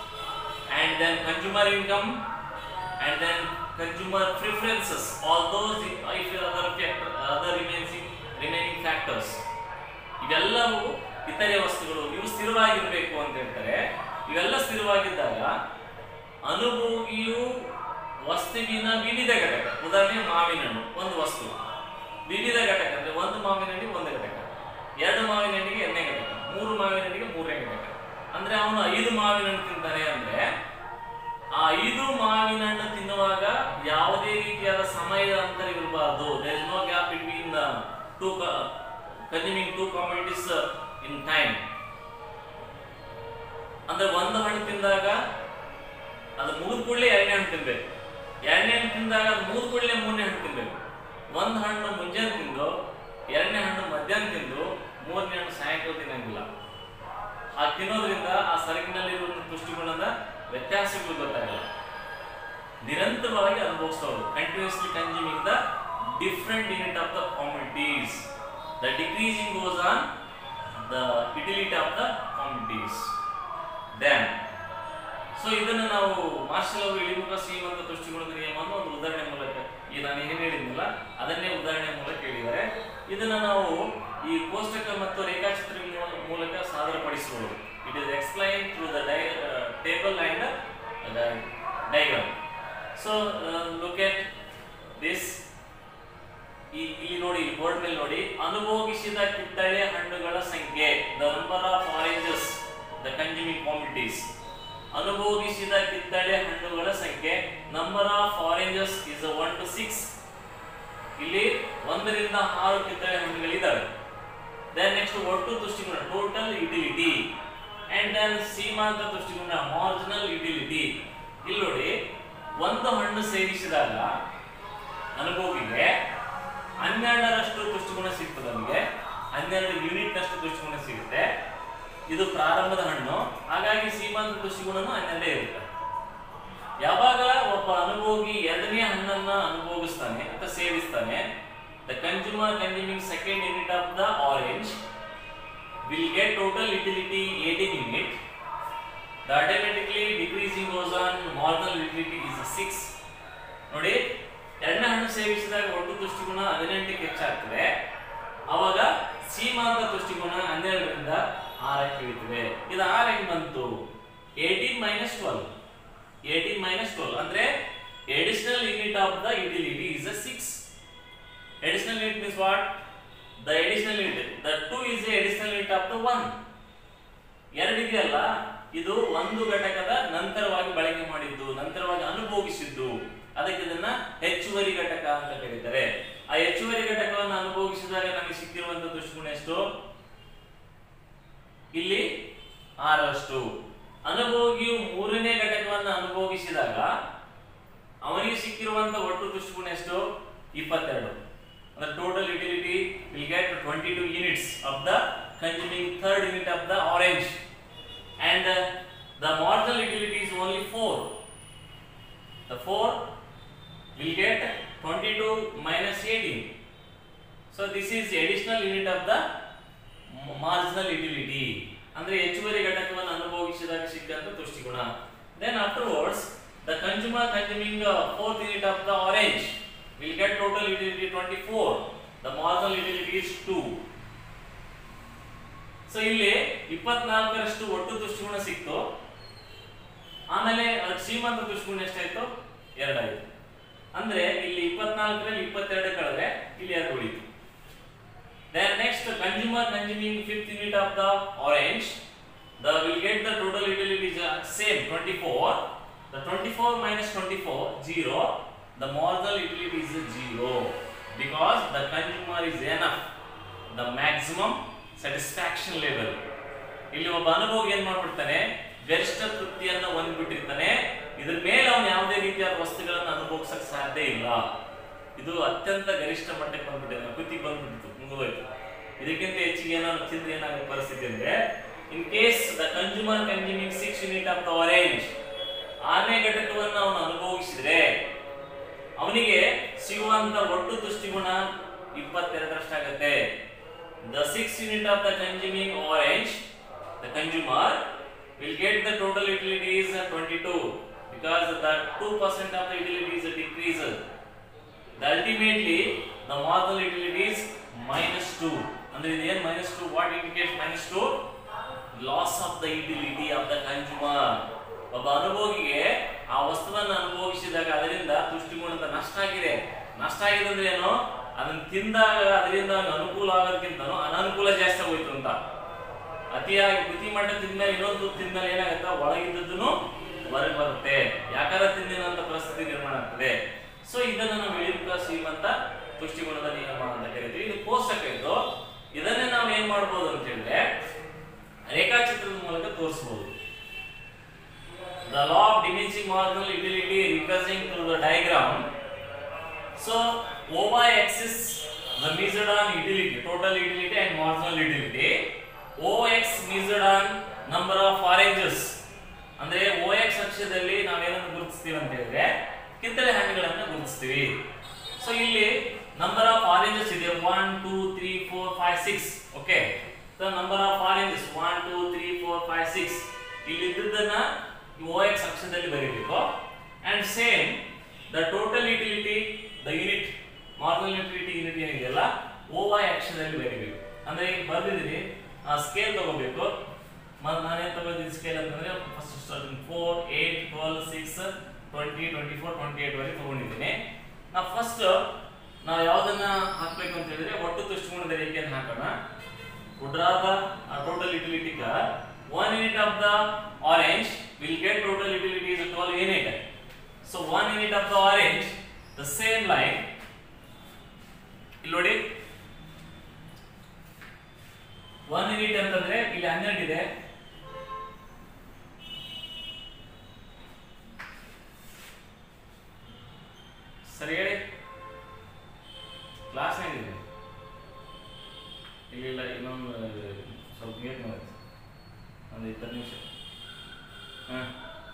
and then consumer income, and then consumer preferences. All those, if other factor, other remaining remaining factors. ಇವೆಲ್ಲವೂ ಇತರೆ ವಸ್ತುಗಳು ಇವು ಸ್ಥಿರವಾಗಿರಬೇಕು ಅಂತ ಹೇಳ್ತಾರೆ ಇವೆಲ್ಲ ಸ್ಥಿರವಾಗಿದ್ದಾಗ ಅನುಭೋಗಿಯು ವಸ್ತುವಿನ ವಿವಿಧ ಘಟಕ ಉದಾಹರಣೆ ಮಾವಿನ ಹಣ್ಣು ಒಂದು ವಸ್ತು ವಿವಿಧ ಘಟಕ ಅಂದ್ರೆ ಒಂದು ಮಾವಿನ ಹಣ್ಣಿಗೆ ಒಂದು ಘಟಕ ಎರಡು ಮಾವಿನ ಹಣ್ಣಿಗೆ ಎರಡನೇ ಘಟಕ ಮೂರು ಮಾವಿನ ಹಣ್ಣಿಗೆ ಮೂರನೇ ಘಟಕ ಅಂದ್ರೆ ಅವನು ಐದು ಮಾವಿನ ಹಣ್ಣು ತಿಂತಾನೆ ಅಂದ್ರೆ ಆ ಐದು ಮಾವಿನ ಹಣ್ಣು ತಿನ್ನುವಾಗ ಯಾವುದೇ ರೀತಿಯಾದ ಸಮಯದ ಅಂತರ ಇರಬಾರ್ದು there is no gap between two consuming two commodities in time ಅಂದ್ರೆ ಒಂದು ಹಣ್ಣು ತಿಂದಾಗ ಅದು ಮುಗಿದ ಕೂಡಲೇ ಎರಡನೇ ಹಣ್ಣು ತಿನ್ಬೇಕು ಎರಡನೇ ಹಣ್ಣು ತಿಂದಾಗ ಅದು ಮುಗಿದ ಕೂಡಲೇ ಮೂರನೇ ಹಣ್ಣು ತಿನ್ಬೇಕು ಒಂದು ಹಣ್ಣು ಮುಂಜಾನೆ ತಿಂದು ಎರಡನೇ ಹಣ್ಣು ಮಧ್ಯಾಹ್ನ ತಿಂದು ಮೂರನೇ ಹಣ್ಣು ಸಾಯಂಕಾಲ ತಿನ್ನಂಗಿಲ್ಲ ಆ ತಿನ್ನೋದ್ರಿಂದ ಆ ಸರಕಿನಲ್ಲಿರುವ ದೃಷ್ಟಿಗುಣದ ವ್ಯತ್ಯಾಸಗಳು ಗೊತ್ತಾಗಲ್ಲ ನಿರಂತರವಾಗಿ ಅನುಭವಿಸ್ತವರು continuously consuming the different unit of the commodities the decreasing goes on the utility of the commodities then so ಇದನ್ನು ನಾವು ಮಾರ್ಷಲ್ ಅವರು ಇಳಿಮುಖ ಶ್ರೀಮಂತ ದೃಷ್ಟಿಗುಣದ ನಿಯಮವನ್ನು ಒಂದು ಉದಾಹರಣೆ ಮೂಲಕ ಈ ನಾನು ಏನು ಹೇಳಿದ್ನಲ್ಲ ಅದನ್ನೇ ಉದಾಹರಣೆ ಮೂಲಕ ಹೇಳಿದ್ದಾರೆ ಇದನ್ನ ನಾವು ಈ ಕೋಷ್ಟಕ ಮತ್ತು ರೇಖಾಚಿತ್ರ ಮೂಲಕ ಸಾದರಪಡಿಸಬಹುದು it is explain through the table and diagram so look at this ಈ ಇಲ್ಲಿ ನೋಡಿ ಬೋರ್ಡ್ ಮೇಲೆ ನೋಡಿ ಅನುಭೋಗಿಸಿದ ಕಿತ್ತಳೆ ಹಣ್ಣುಗಳ ಸಂಖ್ಯೆ the number of oranges the consuming quantities ಅನುಭೋಗಿಸಿದ ಕಿತ್ತಳೆ ಹಣ್ಣುಗಳ ಸಂಖ್ಯೆ number of oranges is one to six ಇಲ್ಲಿ ಒಂದರಿಂದ ಆರು ಕಿತ್ತಳೆ ಹಣ್ಣುಗಳಿದ್ದಾವೆ ದೆನ್ ನೆಕ್ಸ್ಟ್ ಒಟ್ಟು ದೃಷ್ಟಿಕೋನ ಟೋಟಲ್ ಯುಟಿಲಿಟಿ ಅಂಡ್ ದೆನ್ ಸೀಮಾಂತ ದೃಷ್ಟಿಕೋನ ಮಾರ್ಜಿನಲ್ ಯುಟಿಲಿಟಿ ಇಲ್ಲಿ ನೋಡಿ ಒಂದು ಹಣ್ಣು ಸೇವಿಸಿದಾಗ ಅನುಭವಿಗೆ ಹನ್ನೆರಡರಷ್ಟು ದೃಷ್ಟಿಕೋನ ಸಿಗ್ತದೆ ನಮಗೆ ಹನ್ನೆರಡು ಯೂನಿಟ್ ಅಷ್ಟು ದೃಷ್ಟಿಕೋನ ಸಿಗುತ್ತೆ ಇದು ಪ್ರಾರಂಭದ ಹಣ್ಣು ಹಾಗಾಗಿ ಸೀಮಾಂತ ದೃಷ್ಟಿಗುಣನು ಹನ್ನೆರಡೇ ಇರುತ್ತೆ ಯಾವಾಗ ಒಬ್ಬ ಅನುಭೋಗಿ ಎರಡನೇ ಹಣ್ಣನ್ನ ಅನುಭೋಗಿಸ್ತಾನೆ ಅಥವಾ ಸೇವಿಸ್ತಾನೆ the consumer consuming second unit of the orange will get total utility eighteen unit the automatically decreasing goes on marginal utility is six ನೋಡಿ ಎರಡನೇ ಹಣ್ಣು ಸೇವಿಸಿದಾಗ ಒಟ್ಟು ದೃಷ್ಟಿಗುಣ ಹದಿನೆಂಟಕ್ಕೆ ಹೆಚ್ಚಾಗ್ತದೆ ಅವಾಗ ಸೀಮಾಂತ ದೃಷ್ಟಿಗುಣ ಹನ್ನೆರಡರಿಂದ ಆರಕ್ಕೆ ಇಳಿತದೆ ಇದು ಆರ್ ಹೆಂಗ್ ಬಂತು eighteen minus twelve eighteen minus twelve ಅಂದ್ರೆ additional unit of the utility is a six additional unit means what the additional unit the 2 is the additional unit of the 1 ಎರಡು ಇದೆಯಲ್ಲ ಇದು ಒಂದು ಘಟಕದ ನಂತರವಾಗಿ ಬಳಕೆ ಮಾಡಿದ್ದು ನಂತರವಾಗಿ ಅನುಭೋಗಿಸಿದ್ದು ಅದಕ್ಕೆ ಇದನ್ನ ಹೆಚ್ಚುವರಿ ಘಟಕ ಅಂತ ಕರೀತಾರೆ ಆ ಹೆಚ್ಚುವರಿ ಘಟಕವನ್ನು ಅನುಭೋಗಿಸಿದಾಗ ನಮಗೆ ಸಿಕ್ಕಿರುವಂತ ದೃಷ್ಟಿಕೋನ ಎಷ್ಟು ಇಲ್ಲಿ ಆರಷ್ಟು ಅನುಭೋಗಿಯು ಮೂರನೇ ಘಟಕವನ್ನು ಅನುಭೋಗಿಸಿದಾಗ ಅವನಿಗೆ ಸಿಕ್ಕಿರುವಂತ ಒಟ್ಟು ದೃಷ್ಟಿಗುಣ ಎಷ್ಟು ಇಪ್ಪತ್ತೆರಡು ಅಂದ್ರೆ total utility will get twenty two units of the consuming third unit of the orange and the marginal utility is only 4 the 4 will get 22 minus 18 so this is additional unit of the marginal utility ಅಂದ್ರೆ ಹೆಚ್ಚುವರಿ ಘಟಕವನ್ನು ಅನುಭವಿಸಿದಾಗ ಸಿಕ್ಕಂತ ದೃಷ್ಟಿಗುಣ then afterwards the consumer consuming uh, fourth unit of the orange will get total utility 24 the marginal utility is 2 so ಇಲ್ಲಿ ಇಪ್ಪತ್ನಾಲ್ಕರಷ್ಟು ಒಟ್ಟು ದೃಷ್ಟಿಗುಣ ಸಿಕ್ತು ಆಮೇಲೆ ಅದಕ್ಕೆ ಶ್ರೀಮಂತ ದೃಷ್ಟಿಗುಣ ಎಷ್ಟಾಯ್ತು ಎರಡಾಯ್ತು ಅಂದ್ರೆ ಇಲ್ಲಿ ಇಪ್ಪತ್ನಾಲ್ಕರಲ್ಲಿ ಇಪ್ಪತ್ತೆರಡು ಕಳೆದ್ರೆ ಇಲ್ಲಿ ಎರಡು ಉಳಿತು then next consumer consuming fifth unit of the orange the will get the total utility is uh, same 24 the 24 minus 24 0 the marginal utility is 0 because the consumer is enough the maximum satisfaction level ಇಲ್ಲಿ ಒಬ್ಬ ಅನುಭೋಗಿ ಏನ್ ಮಾಡ್ಬಿಡ್ತಾನೆ ಗರಿಷ್ಠ ತೃಪ್ತಿಯನ್ನ ಹೊಂದ್ಬಿಟ್ಟಿರ್ತಾನೆ ಇದ್ರ ಮೇಲೆ ಅವನು ಯಾವುದೇ ರೀತಿಯಾದ ವಸ್ತುಗಳನ್ನು ಅನುಭವಿಸಕ್ ಸಾಧ್ಯ ಇಲ್ಲ ಇದು ಅತ್ಯಂತ ಗರಿಷ್ಠ ಮಟ್ಟಕ್ಕೆ ಬಂದ್ಬಿಟ್ಟಿದೆ ಕುತ್ತಿಗೆ ಬಂದ್ಬಿಟ್ಟಿತ್ತು ಮುಗಿದೋಯ್ತು ಇದಕ್ಕಿಂತ ಹೆಚ್ಚಿಗೆ ಏನಾದ್ರು ತಿಂದ್ರೆ ಏನಾಗೋ ಪರಿಸ್ಥಿತಿ ಅಂದ್ರೆ in case the consumer consuming six unit of the orange ಆರನೇ ಘಟಕವನ್ನು ಅವನು ಅನುಭವಿಸಿದ್ರೆ ಅವನಿಗೆ ಸಿಗುವಂತ ಒಟ್ಟು ದೃಷ್ಟಿಗುಣ ಇಪ್ಪತ್ತೆರಡರಷ್ಟಾಗತ್ತೆ the six unit of the consuming orange the consumer will get the total utilities at 22 because the 2% of the utilities decreases. The ultimately the marginal utilities minus 2. ಅಂದ್ರೆ ಇದೇನು minus two what indicate minus two loss of the utility of the consumer ಒಬ್ಬ ಅನುಭೋಗಿಗೆ ಆ ವಸ್ತುವನ್ನು ಅನುಭವಿಸಿದಾಗ ಅದರಿಂದ ದೃಷ್ಟಿಗುಣದ ನಷ್ಟ ಆಗಿದೆ ನಷ್ಟ ಆಗಿದೆ ಅಂದ್ರೆ ಏನು ಅದನ್ನ ತಿಂದಾಗ ಅದರಿಂದ ಅನುಕೂಲ ಆಗೋದಕ್ಕಿಂತನೂ ಅನನುಕೂಲ ಜಾಸ್ತಿ ಆಗೋಯ್ತು ಅಂತ ಅತಿಯಾಗಿ ಮಿತಿ ಮಟ್ಟ ತಿಂದ್ಮೇಲೆ ಇನ್ನೊಂದು ತಿಂದ್ಮೇಲೆ ಏನಾಗುತ್ತೆ ಒಳಗಿದ್ದದ್ದು ಹೊರಗೆ ಬರುತ್ತೆ ಯಾಕಾರ ತಿಂದಿನಂತ ಪರಿಸ್ಥಿತಿ ನಿರ್ಮಾಣ ಆಗ್ತದೆ ಸೊ ಇದನ್ನ ನಾವು ಇಳಿಮುಖ ಶ್ರೀಮಂತ ದೃಷ್ಟಿಗುಣದ ನಿಯಮ ಅಂತ ಕರಿತೀವಿ ಇದು ಕೋಷ್ಟಕ ಇದು ಇದನ್ನೇ ನಾವು ಏನ್ ಮಾಡ್ಬೋದು ಅಂತ ಹೇಳಿದ್ರೆ ರೇಖಾಚಿತ್ರದ ಮೂಲಕ ತೋರಿಸಬಹುದು The law of diminishing marginal utility representing through the diagram. So, OY axis the measured on utility, total utility and marginal utility. OX measured on number of oranges. ಅಂದ್ರೆ OX ಅಕ್ಷದಲ್ಲಿ ನಾವೇನನ್ನು ಗುರುತಿಸ್ತೀವಿ ಅಂತ ಹೇಳಿದ್ರೆ ಕಿತ್ತಳೆ ಹಣ್ಣುಗಳನ್ನು ಗುರುತಿಸ್ತೀವಿ ಸೊ ಇಲ್ಲಿ ನಂಬರ್ ಆಫ್ ಆರೆಂಜಸ್ ಇದೆ one two three four five six okay so number of oranges one two three four five six ಇಲ್ಲಿ ಇದ್ದದನ್ನ ಓ ಎಕ್ಸ್ ಅಕ್ಷರದಲ್ಲಿ ಬರೀಬೇಕು and same the total utility the unit marginal utility unit ಏನಿದೆಯಲ್ಲ O Y ಅಕ್ಷರದಲ್ಲಿ ಬರೀಬೇಕು ಅಂದ್ರೆ ಈಗ ಬರ್ದಿದ್ದೀನಿ ಆ ಸ್ಕೇಲ್ ತಗೋಬೇಕು ಮ- ನಾನೇನ್ ತಗೋದಿದ್ದೀನಿ ಸ್ಕೇಲ್ ಅಂತಂದ್ರೆ first starting four eight twelve six twenty twenty four twenty eight ವರೆಗೆ ತಗೊಂಡಿದ್ದೀನಿ ನಾ ಫಸ್ಟ್ ನಾವು ಯಾವ್ದನ್ನ ಹಾಕ್ಬೇಕು ಅಂತ ಹೇಳಿದ್ರೆ ಒಟ್ಟು ತುಷ್ಟಗುಣದ ರೇಖೆಯನ್ನು ಹಾಕೋಣ ಉಡ್ರಾದ ಟೋಟಲ್ ಯುಟಿಲಿಟಿ का one unit of the orange will get total utility is 12 unit so one unit of the orange the same line ಇಲ್ಲಿ ನೋಡಿ ಒನ್ ಯೂನಿಟ್ ಅಂತಂದ್ರೆ ಇಲ್ಲಿ ಹನ್ನೆರಡು ಇದೆ ಸರಿ ಹೇಳಿ ಕ್ಲಾಸ್ ಏನಿದೆ ಇಲ್ಲ ಇಲ್ಲ ಇನ್ನೊಂದು ಸ್ವಲ್ಪ ಲೇಟ್ ಮಾಡುತ್ತೆ ಒಂದು ಇಪ್ಪತ್ತು ನಿಮಿಷ ಹಾಂ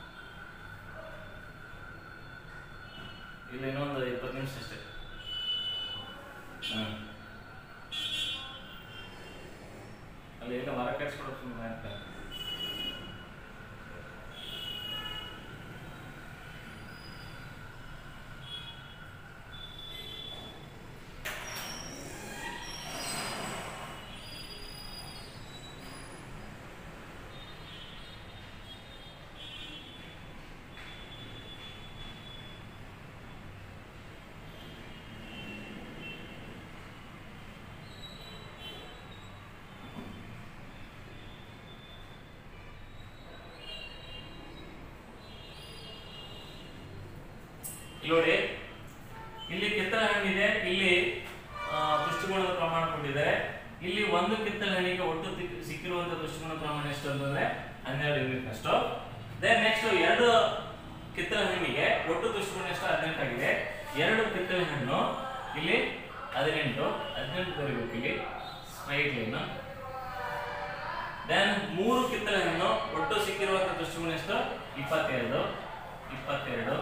ಇಲ್ಲ ಇನ್ನೊಂದು ಇಪ್ಪತ್ತು ನಿಮಿಷ ಅಷ್ಟೇ ಹಾಂ ಅಲ್ಲಿ ಈಗ ಮರ ಕಟ್ಸ್ಕೊಡೋ ಸುಮ್ಮನೆ ಆಗ್ತದೆ ಇಲ್ಲಿ ನೋಡಿ ಇಲ್ಲಿ ಕಿತ್ತಳೆ ಹಣ್ಣಿದೆ ಇಲ್ಲಿ ಆ, ದೃಷ್ಟಿಗುಣದ ಪ್ರಮಾಣ ಕೊಟ್ಟಿದ್ದಾರೆ ಇಲ್ಲಿ ಒಂದು ಕಿತ್ತಳೆ ಹಣ್ಣಿಗೆ ಒಟ್ಟು ತಿಕ್- ಸಿಕ್ಕಿರುವಂತ ದೃಷ್ಟಿಗುಣ ಪ್ರಮಾಣ ಎಷ್ಟು ಅಂತಂದ್ರೆ ಹನ್ನೆರಡು ಯೂನಿಟ್ ಅಷ್ಟು ದೆನ್ ನೆಕ್ಸ್ಟ್ ಎರಡು ಕಿತ್ತಳೆ ಹಣ್ಣಿಗೆ ಒಟ್ಟು ದುಷ್ಗುಣ ಎಷ್ಟು ಹದಿನೆಂಟು ಆಗಿದೆ ಎರಡು ಕಿತ್ತಳೆ ಹಣ್ಣು ಇಲ್ಲಿ ಹದಿನೆಂಟು ಹದಿನೆಂಟು ಬರೀಬೇಕು ಇಲ್ಲಿ ಸ್ಟ್ರೈಟ್ ಲೈನ್ ದೆನ್ ಮೂರು ಕಿತ್ತಳೆ ಹಣ್ಣು ಒಟ್ಟು ಸಿಕ್ಕಿರುವಂತ ದುಷ್ಗುಣ ಎಷ್ಟು ಇಪ್ಪತ್ತೆರಡು ಇಪ್ಪತ್ತೆರಡು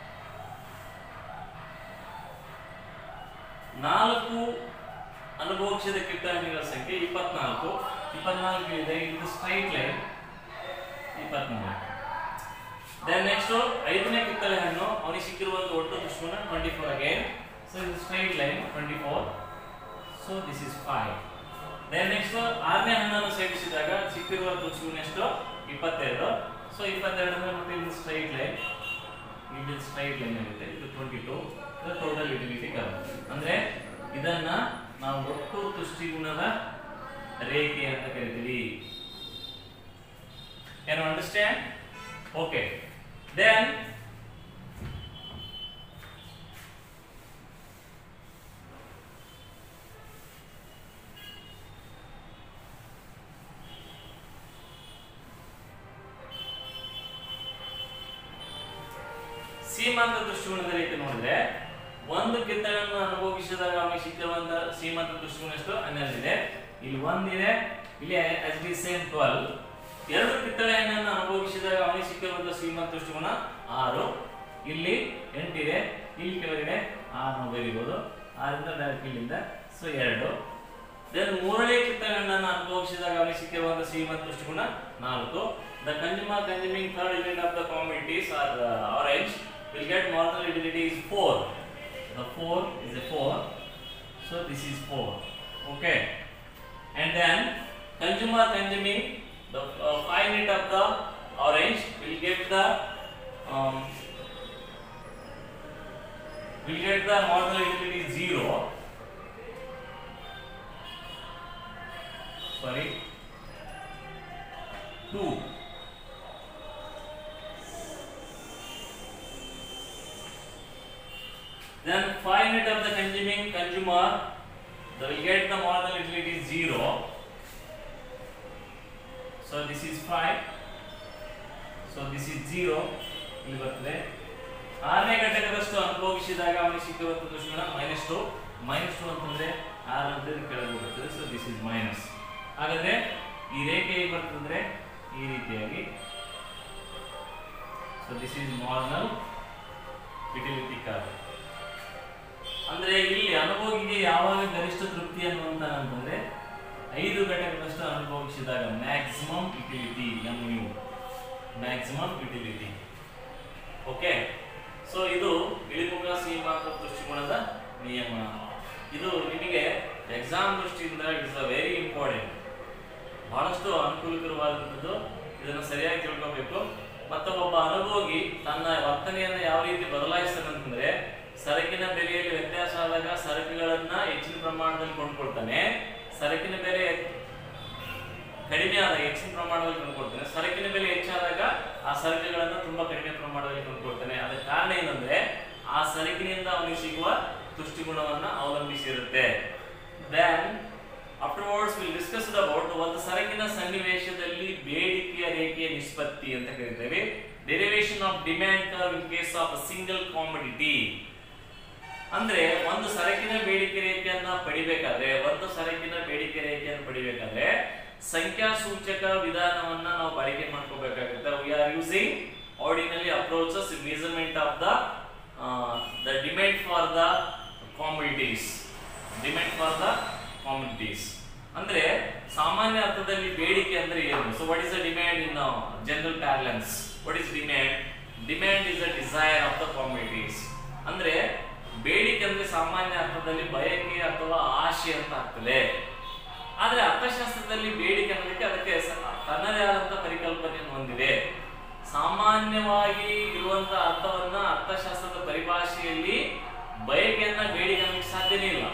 ನಾಲ್ಕು ಅನುಭವಿಸಿದ ಕಿತ್ತಳೆ ಹಣ್ಣುಗಳ ಸಂಖ್ಯೆ ಇಪ್ಪತ್ನಾಲ್ಕು ಇಪ್ಪತ್ನಾಲ್ಕು ಇದೆ ಇದು ಸ್ಟ್ರೈಟ್ ಲೈನ್ ಇಪ್ಪತ್ನಾಲ್ಕು ದೆನ್ ನೆಕ್ಸ್ಟ್ ಐದನೇ ಕಿತ್ತಳೆ ಹಣ್ಣು ಅವನಿಗೆ ಸಿಕ್ಕಿರುವಂತ ಒಟ್ಟು ದುಷ್ಗುಣ ಟ್ವೆಂಟಿ ಫೋರ್ ಅಗೇನ್ ಸೊ ಇದು straight line twenty four so this is five then next ಆರನೇ ಹಣ್ಣನ್ನು ಸೇವಿಸಿದಾಗ ಸಿಕ್ಕಿರುವ ದುಷ್ಗುಣ ಎಷ್ಟು ಇಪ್ಪತ್ತೆರಡು ಸೊ ಇಪ್ಪತ್ತೆರಡು ಅಂದ್ರೆ ಮತ್ತೆ ಇದು ಸ್ಟ್ರೈಟ್ ಲೈನ್ ಇದು ಸ್ಟ್ರೈಟ್ ಲೈನ್ ಇರುತ್ತೆ ಇದು ಟ್ವೆಂಟಿ ಟು ಇದು ಟೋಟಲ್ ಯುಟಿಲಿಟಿ ಕರ್ವ್ ಅಂದ್ರೆ ಇದನ್ನ ನಾವು ಒಟ್ಟು ತುಷ್ಟಿಗುಣದ ರೇಖೆ ಅಂತ ಕರಿತೀವಿ Can you understand? Okay. Then ಸೀಮಾಂತ ದೃಷ್ಟಿಕೋನದ ರೀತಿ ನೋಡಿದ್ರೆ ಒಂದು ಕಿತ್ತಳೆಯನ್ನು ಅನುಭವಿಸಿದಾಗ ಅವನಿಗೆ ಸಿಕ್ಕಿರುವಂತ ಸೀಮಾಂತ ದೃಷ್ಟಿಕೋನ ಎಷ್ಟು ಹನ್ನೆರಡಿದೆ ಇಲ್ಲಿ ಒಂದಿದೆ ಇಲ್ಲಿ ಎಸ್ ಡಿ ಸೇಮ್ ಟ್ವೆಲ್ ಎರಡು ಕಿತ್ತಳೆ ಹಣ್ಣನ್ನು ಅನುಭವಿಸಿದಾಗ ಅವನಿಗೆ ಸಿಕ್ಕಿರುವಂತ ಸೀಮಾಂತ ದೃಷ್ಟಿಕೋನ ಆರು ಇಲ್ಲಿ ಎಂಟಿದೆ ಇಲ್ಲಿ ಕೆಳಗಡೆ ಆರು ನಾವು ಬರೀಬಹುದು ಆರಿಂದ ಡೈರೆಕ್ಟ್ ಇಲ್ಲಿಂದ ಸೊ ಎರಡು ದೆನ್ ಮೂರನೇ ಕಿತ್ತಳೆ ಹಣ್ಣನ್ನು ಅನುಭವಿಸಿದಾಗ ಅವನಿಗೆ ಸಿಕ್ಕಿರುವಂತ ಸೀಮಾಂತ ದೃಷ್ಟಿಕೋನ ನಾಲ್ಕು the consumer consuming third element of the commodities are uh, orange will get marginal utility is 4 the 4 is a 4 so this is 4 okay and then consumer consuming the uh, 5 unit of the orange will get the um, will get the marginal utility 0 sorry 2 Then 5 unit of the consuming consumer, they will get the marginal utility 0. So this is 5. So this is 0. ಇಲ್ಲಿ ಬರ್ತದೆ ಆರನೇ ಘಟಕದಷ್ಟು ಅನುಭವಿಸಿದಾಗ ಅವನಿಗೆ ಸಿಕ್ಕಿರುವಂತ ದುಷ್ಗುಣ minus two minus two ಅಂತಂದ್ರೆ ಆರ್ ಅಂತ ಕೆಳಗೆ ಬರ್ತದೆ ಸೊ ದಿಸ್ ಇಸ್ ಮೈನಸ್ ಹಾಗಾದ್ರೆ ಈ ರೇಖೆ ಹೇಗೆ ಬರ್ತದಂದ್ರೆ ಈ ರೀತಿಯಾಗಿ so this is marginal utility curve ಅಂದ್ರೆ ಇಲ್ಲಿ ಅನುಭವಿಗೆ ಯಾವಾಗ ಗರಿಷ್ಠ ತೃಪ್ತಿ ಅನ್ನುವಂತ ಅಂತಂದ್ರೆ ಐದು ಘಟಕದಷ್ಟು ಅನುಭವಿಸಿದಾಗ maximum utility M U maximum utility okay so ಇದು ಇಳಿಮುಖ ಸೀಮಾಂತ ದೃಷ್ಟಿಕೋನದ ನಿಯಮ ಇದು ನಿಮಗೆ ಎಕ್ಸಾಮ್ ದೃಷ್ಟಿಯಿಂದ ಇಟ್ಸ್ ಅ ವೆರಿ ಇಂಪಾರ್ಟೆಂಟ್ ಬಹಳಷ್ಟು ಅನುಕೂಲಕರವಾದಂಥದ್ದು ಇದನ್ನು ಸರಿಯಾಗಿ ತಿಳ್ಕೋಬೇಕು ಮತ್ತು ಒಬ್ಬ ಅನುಭೋಗಿ ತನ್ನ ವರ್ತನೆಯನ್ನು ಯಾವ ರೀತಿ ಬದಲಾಯಿಸ್ತಾನೆ ಅಂತಂದ್ರೆ ಸರಕಿನ ಬೆಲೆಯಲ್ಲಿ ವ್ಯತ್ಯಾಸ ಆದಾಗ ಸರಕುಗಳನ್ನ ಹೆಚ್ಚಿನ ಪ್ರಮಾಣದಲ್ಲಿ ಕೊಂಡ್ಕೊಳ್ತಾನೆ ಸರಕಿನ ಬೆಲೆ ಕಡಿಮೆ ಆದಾಗ ಹೆಚ್ಚಿನ ಪ್ರಮಾಣದಲ್ಲಿ ಕೊಂಡ್ಕೊಳ್ತಾನೆ ಸರಕಿನ ಬೆಲೆ ಹೆಚ್ಚಾದಾಗ ಆ ಸರಕುಗಳನ್ನು ತುಂಬಾ ಕಡಿಮೆ ಪ್ರಮಾಣದಲ್ಲಿ ಕೊಂಡ್ಕೊಳ್ತಾನೆ ಅದಕ್ಕೆ ಕಾರಣ ಏನಂದ್ರೆ ಆ ಸರಕಿನಿಂದ ಅವನಿಗೆ ಸಿಗುವ ತುಷ್ಟಿಗುಣವನ್ನ ಅವಲಂಬಿಸಿರುತ್ತೆ then afterwards will discuss about ಒಂದು ಸರಕಿನ ಸನ್ನಿವೇಶದಲ್ಲಿ ಬೇಡಿಕೆಯ ರೇಖೆಯ ನಿಷ್ಪತ್ತಿ ಅಂತ ಕರಿತೇವೆ derivation of demand curve in case of single commodity ಅಂದ್ರೆ ಒಂದು ಸರಕಿನ ಬೇಡಿಕೆ ರೇಖೆಯನ್ನ ಪಡಿಬೇಕಾದ್ರೆ ಒಂದು ಸರಕಿನ ಬೇಡಿಕೆ ರೇಖೆಯನ್ನು ಪಡಿಬೇಕಾದ್ರೆ ಸಂಖ್ಯಾ ಸೂಚಕ ವಿಧಾನವನ್ನ ನಾವು ಬಳಕೆ ಮಾಡ್ಕೋಬೇಕಾಗುತ್ತೆ we are using ordinary approaches measurement of the the demand for the commodities demand for the commodities ಅಂದ್ರೆ ಸಾಮಾನ್ಯ ಅರ್ಥದಲ್ಲಿ ಬೇಡಿಕೆ ಅಂದ್ರೆ ಏನು so what is the demand in general parlance what is demand demand is the desire of the commodities ಅಂದ್ರೆ ಬೇಡಿಕೆ ಅಂದ್ರೆ ಸಾಮಾನ್ಯ ಅರ್ಥದಲ್ಲಿ ಬಯಕೆ ಅಥವಾ ಆಶೆ ಅಂತ ಆಗ್ತದೆ ಆದ್ರೆ ಅರ್ಥಶಾಸ್ತ್ರದಲ್ಲಿ ಬೇಡಿಕೆ ಅನ್ನೋದಕ್ಕೆ ಅದಕ್ಕೆ ಸ- ತನ್ನದೇ ಆದಂತ ಪರಿಕಲ್ಪನೆಯನ್ನು ಹೊಂದಿದೆ ಸಾಮಾನ್ಯವಾಗಿ ಇರುವಂತ ಅರ್ಥವನ್ನ ಅರ್ಥಶಾಸ್ತ್ರದ ಪರಿಭಾಷೆಯಲ್ಲಿ ಬಯಕೆಯನ್ನ ಬೇಡಿಕೆ ಅನ್ನೋಕ್ಕೆ ಸಾಧ್ಯನೇ ಇಲ್ಲ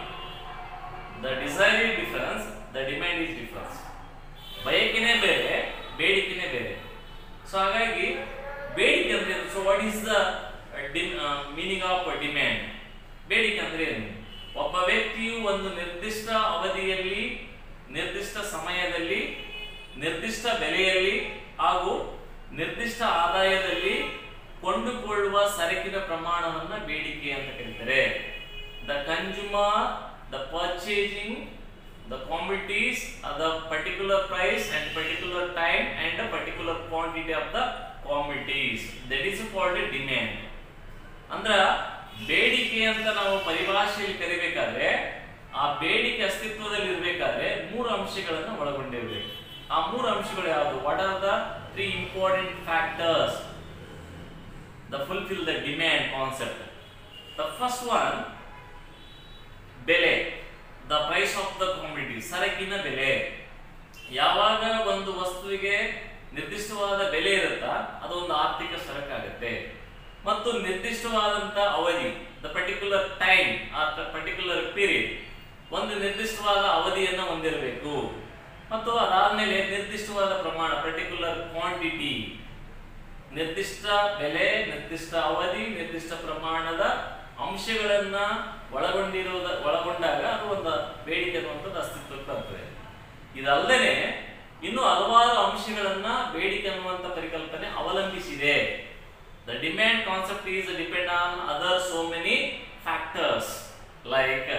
the desire is difference the demand is difference ಬಯಕೆನೇ ಬೇರೆ ಬೇಡಿಕೆನೇ ಬೇರೆ ಸೊ ಹಾಗಾಗಿ ಬೇಡಿಕೆ ಅಂದ್ರೆ so what is the meaning of demand ಬೇಡಿಕೆ ಅಂದ್ರೆ ಏನು ಒಬ್ಬ ವ್ಯಕ್ತಿಯು ಒಂದು ನಿರ್ದಿಷ್ಟ ಅವಧಿಯಲ್ಲಿ ನಿರ್ದಿಷ್ಟ ಸಮಯದಲ್ಲಿ ನಿರ್ದಿಷ್ಟ ಬೆಲೆಯಲ್ಲಿ ಹಾಗೂ ನಿರ್ದಿಷ್ಟ ಆದಾಯದಲ್ಲಿ ಕೊಂಡುಕೊಳ್ಳುವ ಸರಕಿನ ಪ್ರಮಾಣವನ್ನ ಬೇಡಿಕೆ ಅಂತ ಕರೀತಾರೆ the consumer the purchasing the commodities the particular price and particular time and the particular quantity of the commodities that is called a demand ಅಂದ್ರ ಬೇಡಿಕೆ ಅಂತ ನಾವು ಪರಿಭಾಷೆಯಲ್ಲಿ ಕರಿಬೇಕಾದ್ರೆ ಆ ಬೇಡಿಕೆ ಅಸ್ತಿತ್ವದಲ್ಲಿ ಇರಬೇಕಾದ್ರೆ ಮೂರು ಅಂಶಗಳನ್ನು ಒಳಗೊಂಡಿರಬೇಕು ಆ ಮೂರು ಅಂಶಗಳು ಯಾವುದು what are the three important factors the fulfil the demand concept the first one ಬೆಲೆ the price of the commodity ಸರಕಿನ ಬೆಲೆ ಯಾವಾಗ ಒಂದು ವಸ್ತುವಿಗೆ ನಿರ್ದಿಷ್ಟವಾದ ಬೆಲೆ ಇರುತ್ತಾ ಅದು ಒಂದು ಆರ್ಥಿಕ ಸರಕಾಗುತ್ತೆ ಮತ್ತು ನಿರ್ದಿಷ್ಟವಾದಂತ ಅವಧಿ ದ ಪರ್ಟಿಕ್ಯುಲರ್ ಟೈಮ್ ಆ ಪರ್ಟಿಕ್ಯುಲರ್ ಪೀರಿಯಡ್ ಒಂದು ನಿರ್ದಿಷ್ಟವಾದ ಅವಧಿಯನ್ನು ಹೊಂದಿರಬೇಕು ಮತ್ತು ಅದಾದ್ಮೇಲೆ ನಿರ್ದಿಷ್ಟವಾದ ಪ್ರಮಾಣ ಪರ್ಟಿಕ್ಯುಲರ್ ಕ್ವಾಂಟಿಟಿ ನಿರ್ದಿಷ್ಟ ಬೆಲೆ ನಿರ್ದಿಷ್ಟ ಅವಧಿ ನಿರ್ದಿಷ್ಟ ಪ್ರಮಾಣದ ಅಂಶಗಳನ್ನ ಒಳಗೊಂಡಿರುವುದ ಒಳಗೊಂಡಾಗ ಅದು ಒಂದು ಬೇಡಿಕೆ ಅನ್ನುವಂಥದ್ದು ಅಸ್ತಿತ್ವಕ್ಕೆ ಬರ್ತದೆ ಇದಲ್ಲದೆ ಇನ್ನು ಹಲವಾರು ಅಂಶಗಳನ್ನ ಬೇಡಿಕೆ ಅನ್ನುವಂಥ ಪರಿಕಲ್ಪನೆ ಅವಲಂಬಿಸಿದೆ the demand concept is depend on other so many factors like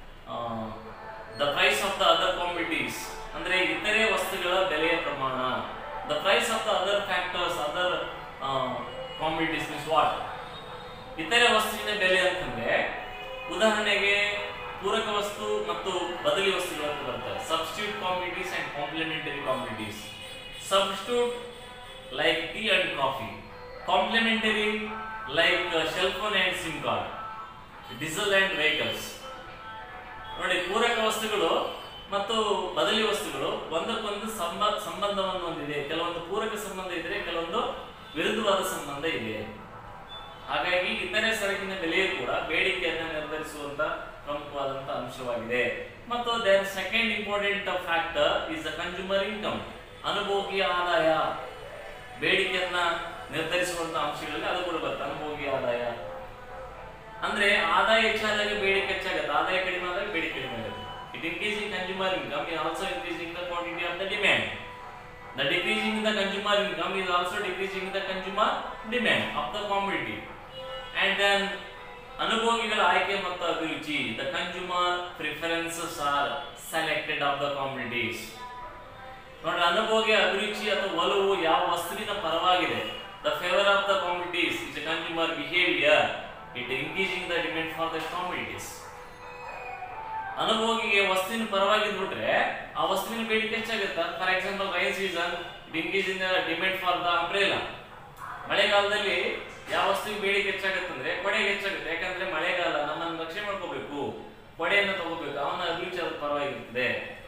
the price of the other commodities ಅಂದ್ರೆ ಇತರೆ ವಸ್ತುಗಳ ಬೆಲೆಯ ಪ್ರಮಾಣ the price of the other factors other commodities means what ಇತರೆ ವಸ್ತುವಿನ ಬೆಲೆ ಅಂತಂದ್ರೆ ಉದಾಹರಣೆಗೆ ಪೂರಕ ವಸ್ತು ಮತ್ತು ಬದಲಿ ವಸ್ತುಗಳು ಅಂತ ಬರ್ತವೆ substitute commodities and complementary commodities substitute like tea and coffee complementary like cell phone and SIM card diesel and vehicles ನೋಡಿ ಪೂರಕ ವಸ್ತುಗಳು ಮತ್ತು ಬದಲಿ ವಸ್ತುಗಳು ಒಂದಕ್ಕೊಂದು ಸಂಬ ಸಂಬಂಧವನ್ನು ಹೊಂದಿದೆ ಕೆಲವೊಂದು ಪೂರಕ ಸಂಬಂಧ ಇದ್ರೆ ಕೆಲವೊಂದು ವಿರುದ್ಧವಾದ ಸಂಬಂಧ ಇದೆ ಹಾಗಾಗಿ ಇತರೆ ಸರಕಿನ ಬೆಲೆಯು ಕೂಡ ಬೇಡಿಕೆಯನ್ನು ನಿರ್ಧರಿಸುವಂತ ಪ್ರಮುಖವಾದಂತ ಅಂಶವಾಗಿದೆ ಮತ್ತು then second important factor is the consumer income ಅನುಭೋಗಿ ಆದಾಯ ಬೇಡಿಕೆಯನ್ನ ನಿರ್ಧರಿಸುವಂತ ಅಂಶಗಳಲ್ಲಿ ಅದು ಕೂಡ ಬರುತ್ತೆ ಅನುಭೋಗಿ ಆದಾಯ ಅಂದ್ರೆ ಆದಾಯ ಹೆಚ್ಚಾದಾಗ ಬೇಡಿಕೆ ಹೆಚ್ಚಾಗುತ್ತೆ ಆದಾಯ ಕಡಿಮೆ ಆದಾಗ ಬೇಡಿಕೆ ಕಡಿಮೆ ಆಗುತ್ತೆ it increasing consumer income is also increasing the quantity of the demand the decreasing the consumer income is also decreasing the consumer demand of the commodity and then ಅನುಭೋಗಿಗಳ ಆಯ್ಕೆ ಮತ್ತು ಅಭಿರುಚಿ the consumer preferences are selected of the commodities ನೋಡ್ರಿ ಅನುಭೋಗಿ ಅಭಿರುಚಿ ಅಥವಾ ಒಲವು ಯಾವ ವಸ್ತುವಿನ ಪರವಾಗಿದೆ the favour of the commodities is consumer behaviour it increasing the demand for the commodities ಅನುಭೋಗಿಗೆ ವಸ್ತುವಿನ ಪರವಾಗಿದ್ಬಿಟ್ರೆ ಆ ವಸ್ತುವಿನ ಬೇಡಿಕೆ ಹೆಚ್ಚಾಗುತ್ತೆ for example rain season it increasing the demand for the umbrella ಮಳೆಗಾಲದಲ್ಲಿ ಯಾವ ವಸ್ತುವಿಗೆ ಬೇಡಿಕೆ ಹೆಚ್ಚಾಗುತ್ತೆ ಅಂದ್ರೆ ಕೊಡೆಗೆ ಹೆಚ್ಚಾಗುತ್ತೆ ಯಾಕಂದ್ರೆ ಮಳೆಗಾಲ ನಮ್ಮನ್ನು ರಕ್ಷಣೆ ಮಾಡ್ಕೋಬೇಕು ಕೊಡೆಯನ್ನು ತಗೋಬೇಕು ಅವನ ಅಭಿರುಚಿ ಅದ್ರ ಪರವಾಗಿರ್ತದೆ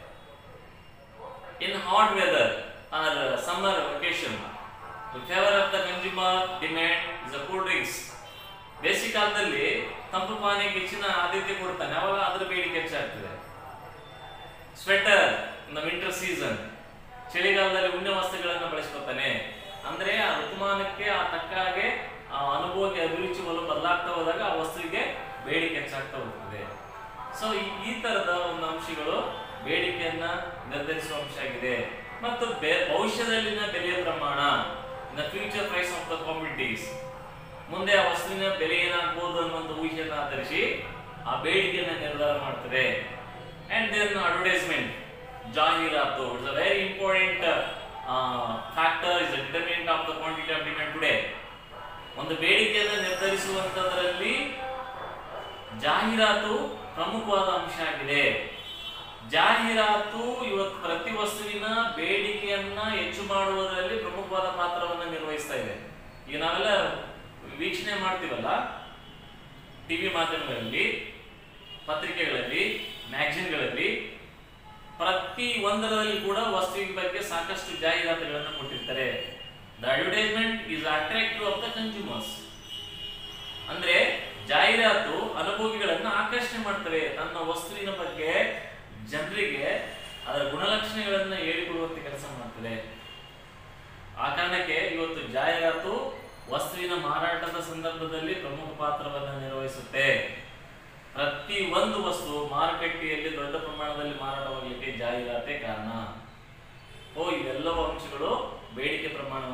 in hot weather or summer vacation favour of the consumer demand is a cool drinks ಬೇಸಿಗೆ ಕಾಲದಲ್ಲಿ ತಂಪು ಪಾನೀಯಕ್ಕೆ ಹೆಚ್ಚಿನ ಆದ್ಯತೆ ಕೊಡ್ತಾನೆ ಅವಾಗ ಅದ್ರ ಬೇಡಿಕೆ ಹೆಚ್ಚಾಗ್ತದೆ ಸ್ವೆಟರ್ ಇನ್ ವಿಂಟರ್ ಸೀಸನ್ ಚಳಿಗಾಲದಲ್ಲಿ ಉಣ್ಣೆ ವಸ್ತುಗಳನ್ನು ಬಳಸ್ಕೊತಾನೆ ಅಂದ್ರೆ ಆ ಋತುಮಾನಕ್ಕೆ ಆ ತಕ್ಕ ಹಾಗೆ ಆ ಅನುಭವಕ್ಕೆ ಅಭಿರುಚಿ ಒಲವು ಬದಲಾಗ್ತಾ ಹೋದಾಗ ಆ ವಸ್ತುವಿಗೆ ಬೇಡಿಕೆ ಹೆಚ್ಚಾಗ್ತಾ ಹೋಗ್ತದೆ ಸೊ ಈ ತರದ ಒಂದು ಅಂಶಗಳು ಬೇಡಿಕೆಯನ್ನ ನಿರ್ಧರಿಸುವ ಅಂಶ ಆಗಿದೆ ಮತ್ತು ಬೆ- ಭವಿಷ್ಯದಲ್ಲಿನ ಬೆಲೆಯ ಪ್ರಮಾಣ the future price of the commodities ಮುಂದೆ ಆ ವಸ್ತುವಿನ ಬೆಲೆ ಏನಾಗ್ಬೋದು ಅನ್ನುವಂಥ ಊಹೆಯನ್ನು ಆಧರಿಸಿ ಆ ಬೇಡಿಕೆಯನ್ನು ನಿರ್ಧಾರ ಮಾಡ್ತದೆ ಅಂಡ್ ದೆನ್ ಅಡ್ವರ್ಟೈಸ್ಮೆಂಟ್ ಜಾಹೀರಾತು it's a very important factor is determinant of the quantity of demand today ಒಂದು ಬೇಡಿಕೆಯನ್ನು ನಿರ್ಧರಿಸುವಂತದರಲ್ಲಿ ಜಾಹೀರಾತು ಪ್ರಮುಖವಾದ ಅಂಶ ಆಗಿದೆ ಜಾಹೀರಾತು ಇವತ್ತು ಪ್ರತಿ ವಸ್ತುವಿನ ಬೇಡಿಕೆಯನ್ನ ಹೆಚ್ಚು ಮಾಡುವುದರಲ್ಲಿ ಪ್ರಮುಖವಾದ ಪಾತ್ರವನ್ನು ನಿರ್ವಹಿಸ್ತಾ ಇದೆ ಈಗ ನಾವೆಲ್ಲ ವೀಕ್ಷಣೆ ಮಾಡ್ತೀವಲ್ಲ ಟಿವಿ ಮಾಧ್ಯಮಗಳಲ್ಲಿ ಪತ್ರಿಕೆಗಳಲ್ಲಿ ಮ್ಯಾಗಝಿನ್ಗಳಲ್ಲಿ ಪ್ರತಿ ಒಂದರಲ್ಲಿ ಕೂಡ ವಸ್ತುವಿನ ಬಗ್ಗೆ ಸಾಕಷ್ಟು ಜಾಹೀರಾತುಗಳನ್ನು ಕೊಟ್ಟಿರ್ತಾರೆ the advertisement is attractive of the consumers ಅಂದ್ರೆ ಜಾಹೀರಾತು ಅನುಭೋಗಿಗಳನ್ನ ಆಕರ್ಷಣೆ ಮಾಡ್ತವೆ ತನ್ನ ವಸ್ತುವಿನ ಬಗ್ಗೆ ಜನರಿಗೆ ಅದರ ಗುಣಲಕ್ಷಣಗಳನ್ನ ಹೇಳಿಕೊಡುವಂತೆ ಕೆಲಸ ಮಾಡ್ತದೆ ಆ ಕಾರಣಕ್ಕೆ ಇವತ್ತು ಜಾಹೀರಾತು ವಸ್ತುವಿನ ಮಾರಾಟದ ಸಂದರ್ಭದಲ್ಲಿ ಪ್ರಮುಖ ಪಾತ್ರವನ್ನು ನಿರ್ವಹಿಸುತ್ತೆ ಪ್ರತಿ ಒಂದು ವಸ್ತು ಮಾರುಕಟ್ಟೆಯಲ್ಲಿ ದೊಡ್ಡ ಪ್ರಮಾಣದಲ್ಲಿ ಮಾರಾಟವಾಗಲಿಕ್ಕೆ ಜಾಹೀರಾತೇ ಕಾರಣ ಓ ಇವೆಲ್ಲವೂ ಅಂಶಗಳು ಬೇಡಿಕೆ ಪ್ರಮಾಣವನ್ನ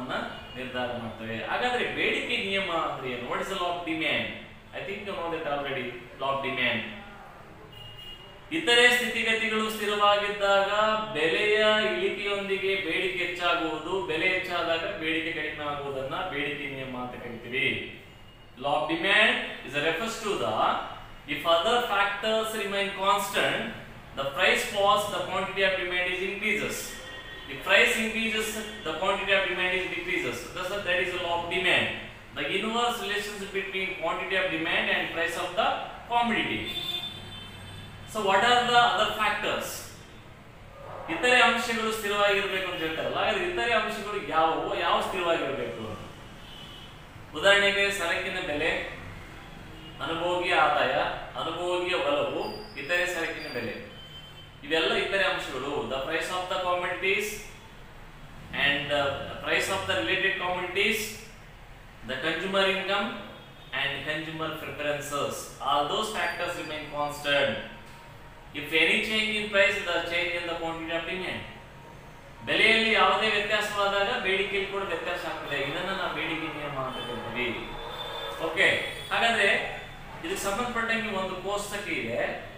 ನಿರ್ಧಾರ ಮಾಡ್ತವೆ ಹಾಗಾದ್ರೆ ಬೇಡಿಕೆ ನಿಯಮ ಅಂದ್ರೆ ಏನು what is law of demand I think you know that already law of demand ಇತರೆ ಸ್ಥಿತಿಗತಿಗಳು ಸ್ಥಿರವಾಗಿದ್ದಾಗ ಬೆಲೆಯ ಇಳಿಕೆಯೊಂದಿಗೆ ಬೇಡಿಕೆ ಹೆಚ್ಚಾಗುವುದು ಬೆಲೆ ಹೆಚ್ಚಾದಾಗ ಬೇಡಿಕೆ ಕಡಿಮೆ ಆಗುವುದನ್ನ ಬೇಡಿಕೆ ನಿಯಮ ಅಂತ ಕರಿತೀವಿ law of demand is a refers to the if other factors remain constant the price falls the quantity of demand is increases if price increases the quantity of demand is decreases Thus, that is the law of demand the inverse relationship between quantity of demand and price of the commodity so what are the other factors ಇತರೆ ಅಂಶಗಳು ಸ್ಥಿರವಾಗಿರ್ಬೇಕು ಅಂತ ಹೇಳ್ತಾರಲ್ಲ ಹಾಗಾದ್ರೆ ಇತರೆ ಅಂಶಗಳು ಯಾವುವು ಯಾವ ಸ್ಥಿರವಾಗಿರ್ಬೇಕು ಅಂತ ಉದಾಹರಣೆಗೆ ಸರಕಿನ ಬೆಲೆ ಅನುಭೋಗಿಯ ಆದಾಯ ಅನುಭೋಗಿಯ ಒಲವು ಇತರೆ ಸರಕಿನ ಬೆಲೆ ಇವೆಲ್ಲ ಇತರೆ ಅಂಶಗಳು the price of the commodities and price of the related commodities the consumer income and consumer preferences all those factors remain constant if any change in price the change in the quantity of demand ಬೆಲೆಯಲ್ಲಿ ಯಾವುದೇ ವ್ಯತ್ಯಾಸವಾದಾಗ ಬೇಡಿಕೆಯಲ್ಲಿ ಕೂಡ ವ್ಯತ್ಯಾಸ ಆಗ್ತದೆ ಇದನ್ನ ನಾವು ಬೇಡಿಕೆ ನಿಯಮ ಅಂತ ಕರಿತೀವಿ ಓಕೆ ಹಾಗಾದ್ರೆ ಇದಕ್ಕೆ ಸಂಬಂಧಪಟ್ಟಂಗೆ ಒಂದು ಕೋಷ್ಟಕ ಇದೆ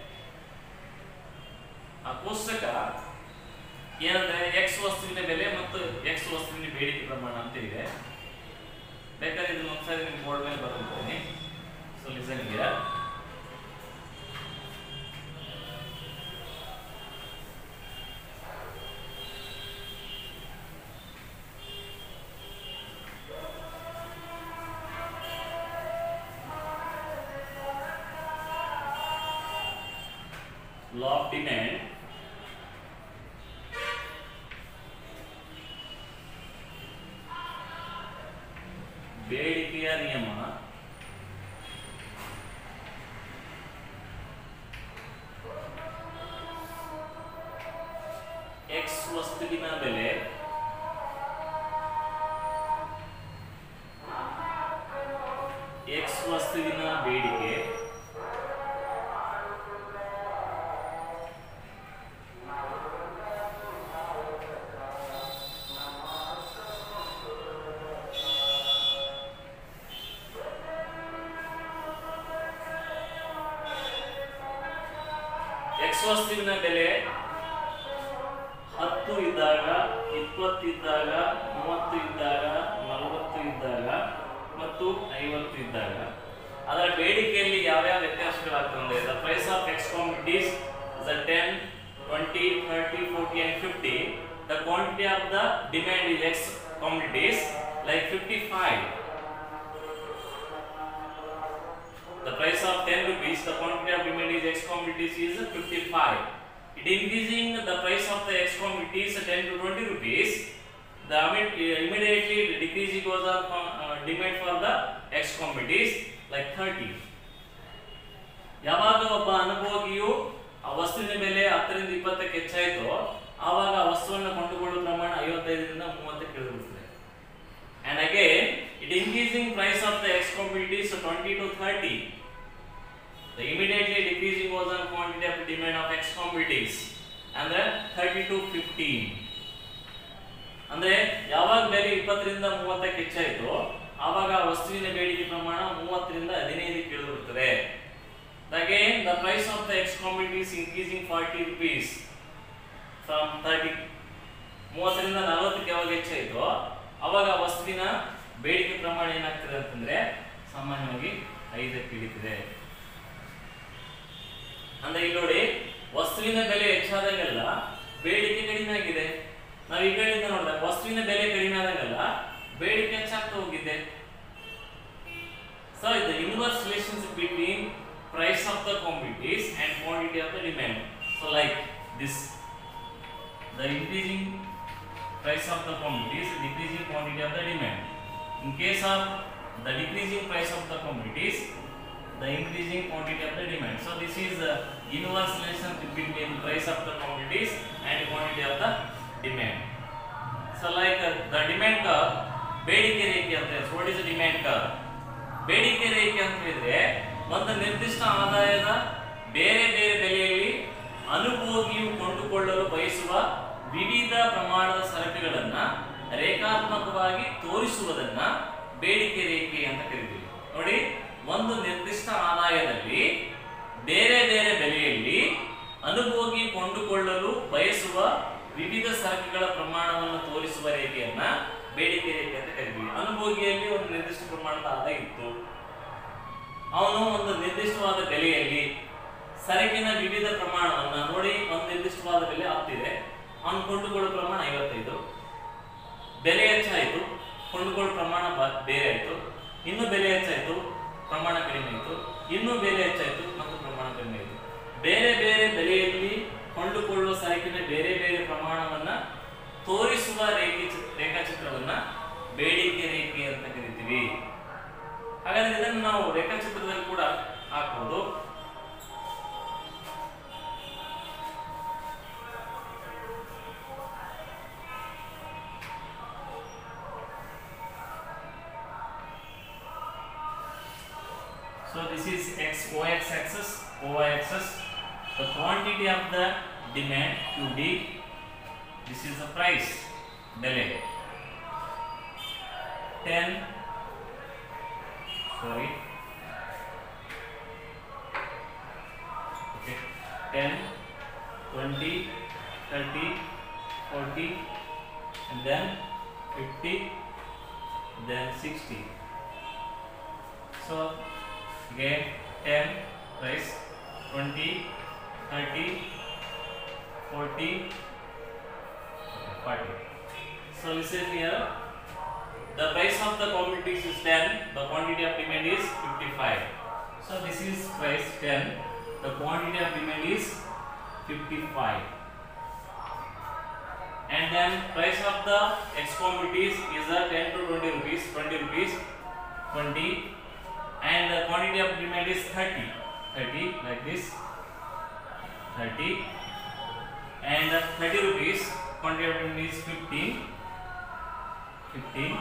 ಆ ಕೋಷ್ಟಕ ಏನಂದ್ರೆ ಎಕ್ಸ್ ವಸ್ತುವಿನ ಬೆಲೆ ಮತ್ತು ಎಕ್ಸ್ ವಸ್ತುವಿನ ಬೇಡಿಕೆ ಪ್ರಮಾಣ ಅಂತ ಇದೆ ಬೇಕಾದ್ರೆ ಇದನ್ನ ಒಂದ್ಸರಿ ನಿಮ್ ಬೋರ್ಡ್ ಮೇಲೆ ಬರ್ತೀನಿ so listen here law of demand ಬೇಡಿಕೆಯ ನಿಯಮ ಎಕ್ಸ್ ವಸ್ತುವಿನ ಬೆಲೆ ಎಕ್ಸ್ ವಸ್ತುವಿನ ಬೇಡಿಕೆ ಎಕ್ಸ್ ವಸ್ತುವಿನ ಬೆಲೆ ಹತ್ತು ಇದ್ದಾಗ ಇಪ್ಪತ್ತು ಇದ್ದಾಗ ಮೂವತ್ತು ಇದ್ದಾಗ ನಲವತ್ತು ಇದ್ದಾಗ ಮತ್ತು ಐವತ್ತು ಇದ್ದಾಗ ಅದರ ಬೇಡಿಕೆಯಲ್ಲಿ ಯಾವ್ಯಾವ ವ್ಯತ್ಯಾಸಗಳಾಗ್ತದೆ the price of X commodities the ten twenty thirty forty and fifty the quantity of the demand is X commodities like fifty five The price of 10 rupees, the quantity of demand is X commodities is 55. It increasing the price of the X commodities 10 to 20 rupees. The imme- immediately the decreasing goes on uh, demand for the X commodities like 30. ಯಾವಾಗ ಒಬ್ಬ ಅನುಭೋಗಿಯು ಆ ವಸ್ತುವಿನ ಬೆಲೆ ಹತ್ತರಿಂದ ಇಪ್ಪತ್ತಕ್ಕೆ ಹೆಚ್ಚಾಯಿತು ಆವಾಗ ಆ ವಸ್ತುವನ್ನು ಕೊಂಡುಕೊಳ್ಳುವ ಪ್ರಮಾಣ ಐವತ್ತೈದರಿಂದ ಮೂವತ್ತಕ್ಕೆ ಇಳಿದುಬಿಡ್ತದೆ And again, it increasing price of the X commodities to 20 to 30. The immediately decreasing was on quantity of demand of X commodities. ಅಂದ್ರೆ 30 to 15. ಅಂದ್ರೆ ಯಾವಾಗ ಬೆಲೆ ಇಪ್ಪತ್ತರಿಂದ ಮೂವತ್ತಕ್ಕೆ ಹೆಚ್ಚಾಯಿತು ಆವಾಗ ಆ ವಸ್ತುವಿನ ಬೇಡಿಕೆ ಪ್ರಮಾಣ ಮೂವತ್ತರಿಂದ ಹದಿನೈದಕ್ಕೆ ಇಳಿದಿರುತ್ತದೆ again the price of the X commodities increasing forty rupees from thirty ಮೂವತ್ತರಿಂದ ನಲವತ್ತಕ್ಕೆ ಯಾವಾಗ ಹೆಚ್ಚಾಯಿತು ಅವಾಗ ಆ ವಸ್ತುವಿನ ಬೇಡಿಕೆ ಪ್ರಮಾಣ ಏನಾಗ್ತದೆ ಅಂತಂದ್ರೆ ಸಾಮಾನ್ಯವಾಗಿ ಐದಕ್ಕೆ ಇಳಿತದೆ ಅಂದ್ರೆ ಇಲ್ಲಿ ನೋಡಿ ವಸ್ತುವಿನ ಬೆಲೆ ಹೆಚ್ಚಾದಂಗೆಲ್ಲ ಬೇಡಿಕೆ ಕಡಿಮೆ ಆಗಿದೆ ನಾವು ಈ ಕಡೆಯಿಂದ ನೋಡಿದಾಗ ವಸ್ತುವಿನ ಬೆಲೆ ಕಡಿಮೆ ಆದಂಗೆಲ್ಲ ಬೇಡಿಕೆ ಹೆಚ್ಚಾಗ್ತಾ ಹೋಗಿದೆ ಸೊ ಇದು inverse relationship between price of the commodities and quantity of the demand so like this the increasing price of the commodities decreasing quantity of the demand in case of the decreasing price of the commodities the increasing quantity of the demand so this is the inverse relationship between price of the commodities and quantity of the demand so like uh, the demand curve ಬೇಡಿಕೆ ರೇಖೆ ಅಂತ so what is demand curve ಬೇಡಿಕೆ ರೇಖೆ ಅಂತ ಹೇಳಿದ್ರೆ ಒಂದು ನಿರ್ದಿಷ್ಟ ಆದಾಯದ ಬೇರೆ ಬೇರೆ ಬೆಲೆಯಲ್ಲಿ ಅನುಭೋಗಿಯು ಕೊಂಡುಕೊಳ್ಳಲು ಬಯಸುವ ವಿವಿಧ ಪ್ರಮಾಣದ ಸರಕುಗಳನ್ನ ರೇಖಾತ್ಮಕವಾಗಿ ತೋರಿಸುವುದನ್ನ ಬೇಡಿಕೆ ರೇಖೆ ಅಂತ ಕರಿತೀವಿ ನೋಡಿ ಒಂದು ನಿರ್ದಿಷ್ಟ ಆದಾಯದಲ್ಲಿ ಬೇರೆ ಬೇರೆ ಬೆಲೆಯಲ್ಲಿ ಅನುಭೋಗಿ ಕೊಂಡುಕೊಳ್ಳಲು ಬಯಸುವ ವಿವಿಧ ಸರಕುಗಳ ಪ್ರಮಾಣವನ್ನು ತೋರಿಸುವ ರೇಖೆಯನ್ನ ಬೇಡಿಕೆ ರೇಖೆ ಅಂತ ಕರಿತೀವಿ ಅನುಭೋಗಿಯಲ್ಲಿ ಒಂದು ನಿರ್ದಿಷ್ಟ ಪ್ರಮಾಣದ ಆದಾಯ ಇತ್ತು ಅವನು ಒಂದು ನಿರ್ದಿಷ್ಟವಾದ ಬೆಲೆಯಲ್ಲಿ ಸರಕಿನ ವಿವಿಧ ಪ್ರಮಾಣವನ್ನ ನೋಡಿ ಒಂದು ನಿರ್ದಿಷ್ಟವಾದ ಬೆಲೆ ಹತ್ತಿದೆ ಅವನು ಕೊಂಡುಕೊಳ್ಳೋ ಪ್ರಮಾಣ ಐವತ್ತೈದು ಬೆಲೆ ಹೆಚ್ಚಾಯಿತು ಕೊಂಡುಕೊಳ್ಳೋ ಪ್ರಮಾಣ ಬ- ಬೇರೆ ಆಯಿತು ಇನ್ನೂ ಬೆಲೆ ಹೆಚ್ಚಾಯಿತು ಪ್ರಮಾಣ ಕಡಿಮೆ ಆಯಿತು ಇನ್ನೂ ಬೆಲೆ ಹೆಚ್ಚಾಯಿತು ಮತ್ತು ಪ್ರಮಾಣ ಕಡಿಮೆ ಆಯಿತು ಬೇರೆ ಬೇರೆ ಬೆಲೆಯಲ್ಲಿ ಕೊಂಡುಕೊಳ್ಳುವ ಸರಕಿನ ಬೇರೆ ಬೇರೆ ಪ್ರಮಾಣವನ್ನ ತೋರಿಸುವ ರೇಖೆ ರೇಖಾಚಿತ್ರವನ್ನ ಬೇಡಿಕೆ ರೇಖೆ ಅಂತ ಕರಿತೀವಿ ಹಾಗಾದ್ರೆ ಇದನ್ನು ನಾವು ರೇಖಾಚಿತ್ರದಲ್ಲಿ ಕೂಡ ಹಾಕಬಹುದು So this is x ox axis, y axis. The quantity of the demand QD. This is the price delay. 10 sorry okay 10 20 30 40 and then 50 then 60 so again 10 price 20 30 40 40 so listen here the price of the commodities is 10 the quantity of demand is 55 so this is price 10 the quantity of demand is 55 and then price of the X commodities is a 10 to 20 rupees 20 rupees 20 and the quantity of demand is 30 30 like this 30 and uh, 30 rupees quantity of demand is 15 15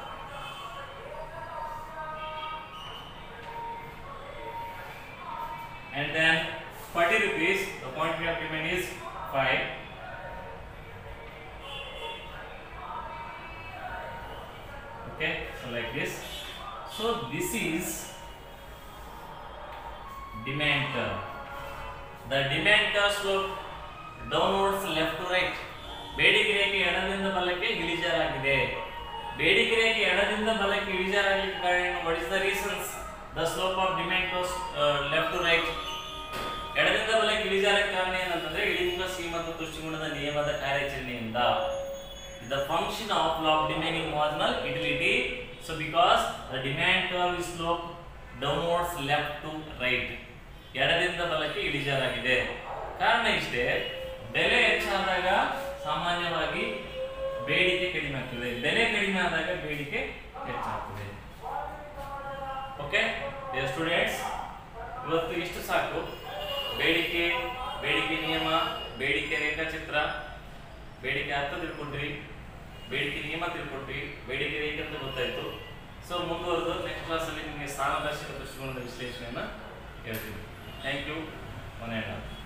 and then 40 rupees the quantity of demand is 5 okay so like this so this is demand curve the demand curve slope downwards left to right ಬೇಡಿಕೆ ರೇಖೆ ಎಡದಿಂದ ಬಲಕ್ಕೆ ಇಳಿಜಾರಾಗಿದೆ ಬೇಡಿಕೆ ರೇಖೆ ಎಡದಿಂದ ಬಲಕ್ಕೆ ಇಳಿಜಾರಾಗಲಿಕ್ಕೆ ಕಾರಣ what is the reasons the slope of demand curves left to right ಎಡದಿಂದ ಬಲಕ್ಕೆ ಇಳಿಜಾರಕ್ಕೆ ಕಾರಣ ಏನಂತಂದ್ರೆ ಇಳಿಮುಖ ಸಿ ಮತ್ತು ತುಷ್ಟಿಗುಣದ ನಿಯಮದ ಕಾರ್ಯಾಚರಣೆಯಿಂದ the function of law of demanding marginal utility so because the demand curve is sloped downwards left to right ಎಡದಿಂದ ಬಲಕ್ಕೆ ಇಳಿಜಾರಾಗಿದೆ ಕಾರಣ ಇಷ್ಟೇ ಬೆಲೆ ಹೆಚ್ಚಾದಾಗ ಸಾಮಾನ್ಯವಾಗಿ ಬೇಡಿಕೆ ಕಡಿಮೆ ಆಗ್ತದೆ ಬೆಲೆ ಕಡಿಮೆ ಆದಾಗ ಬೇಡಿಕೆ ಹೆಚ್ಚಾಗ್ತದೆ ಓಕೆ ಸ್ಟೂಡೆಂಟ್ಸ್ ಇವತ್ತು ಇಷ್ಟು ಸಾಕು ಬೇಡಿಕೆ ಬೇಡಿಕೆ ನಿಯಮ ಬೇಡಿಕೆ ರೇಖಾಚಿತ್ರ ಬೇಡಿಕೆ ಅರ್ಥ ತಿಳ್ಕೊಂಡ್ರಿ ಬೇಡಿಕೆ ನಿಯಮ ತಿಳ್ಕೊಂಡ್ರಿ ಬೇಡಿಕೆ ರೇಖೆ ಅಂತ ಗೊತ್ತಾಯ್ತು ಸೊ ಮುಂದುವರೆದು ನೆಕ್ಸ್ಟ್ ಕ್ಲಾಸಲ್ಲಿ ನಿಮಗೆ ಸ್ಥಾನದರ್ಶಕ ದೃಷ್ಟಿಕೋನದ ವಿಶ್ಲೇಷಣೆಯನ್ನು ಹೇಳ್ತೀವಿ ಥ್ಯಾಂಕ್ ಯು ಮನೆಯ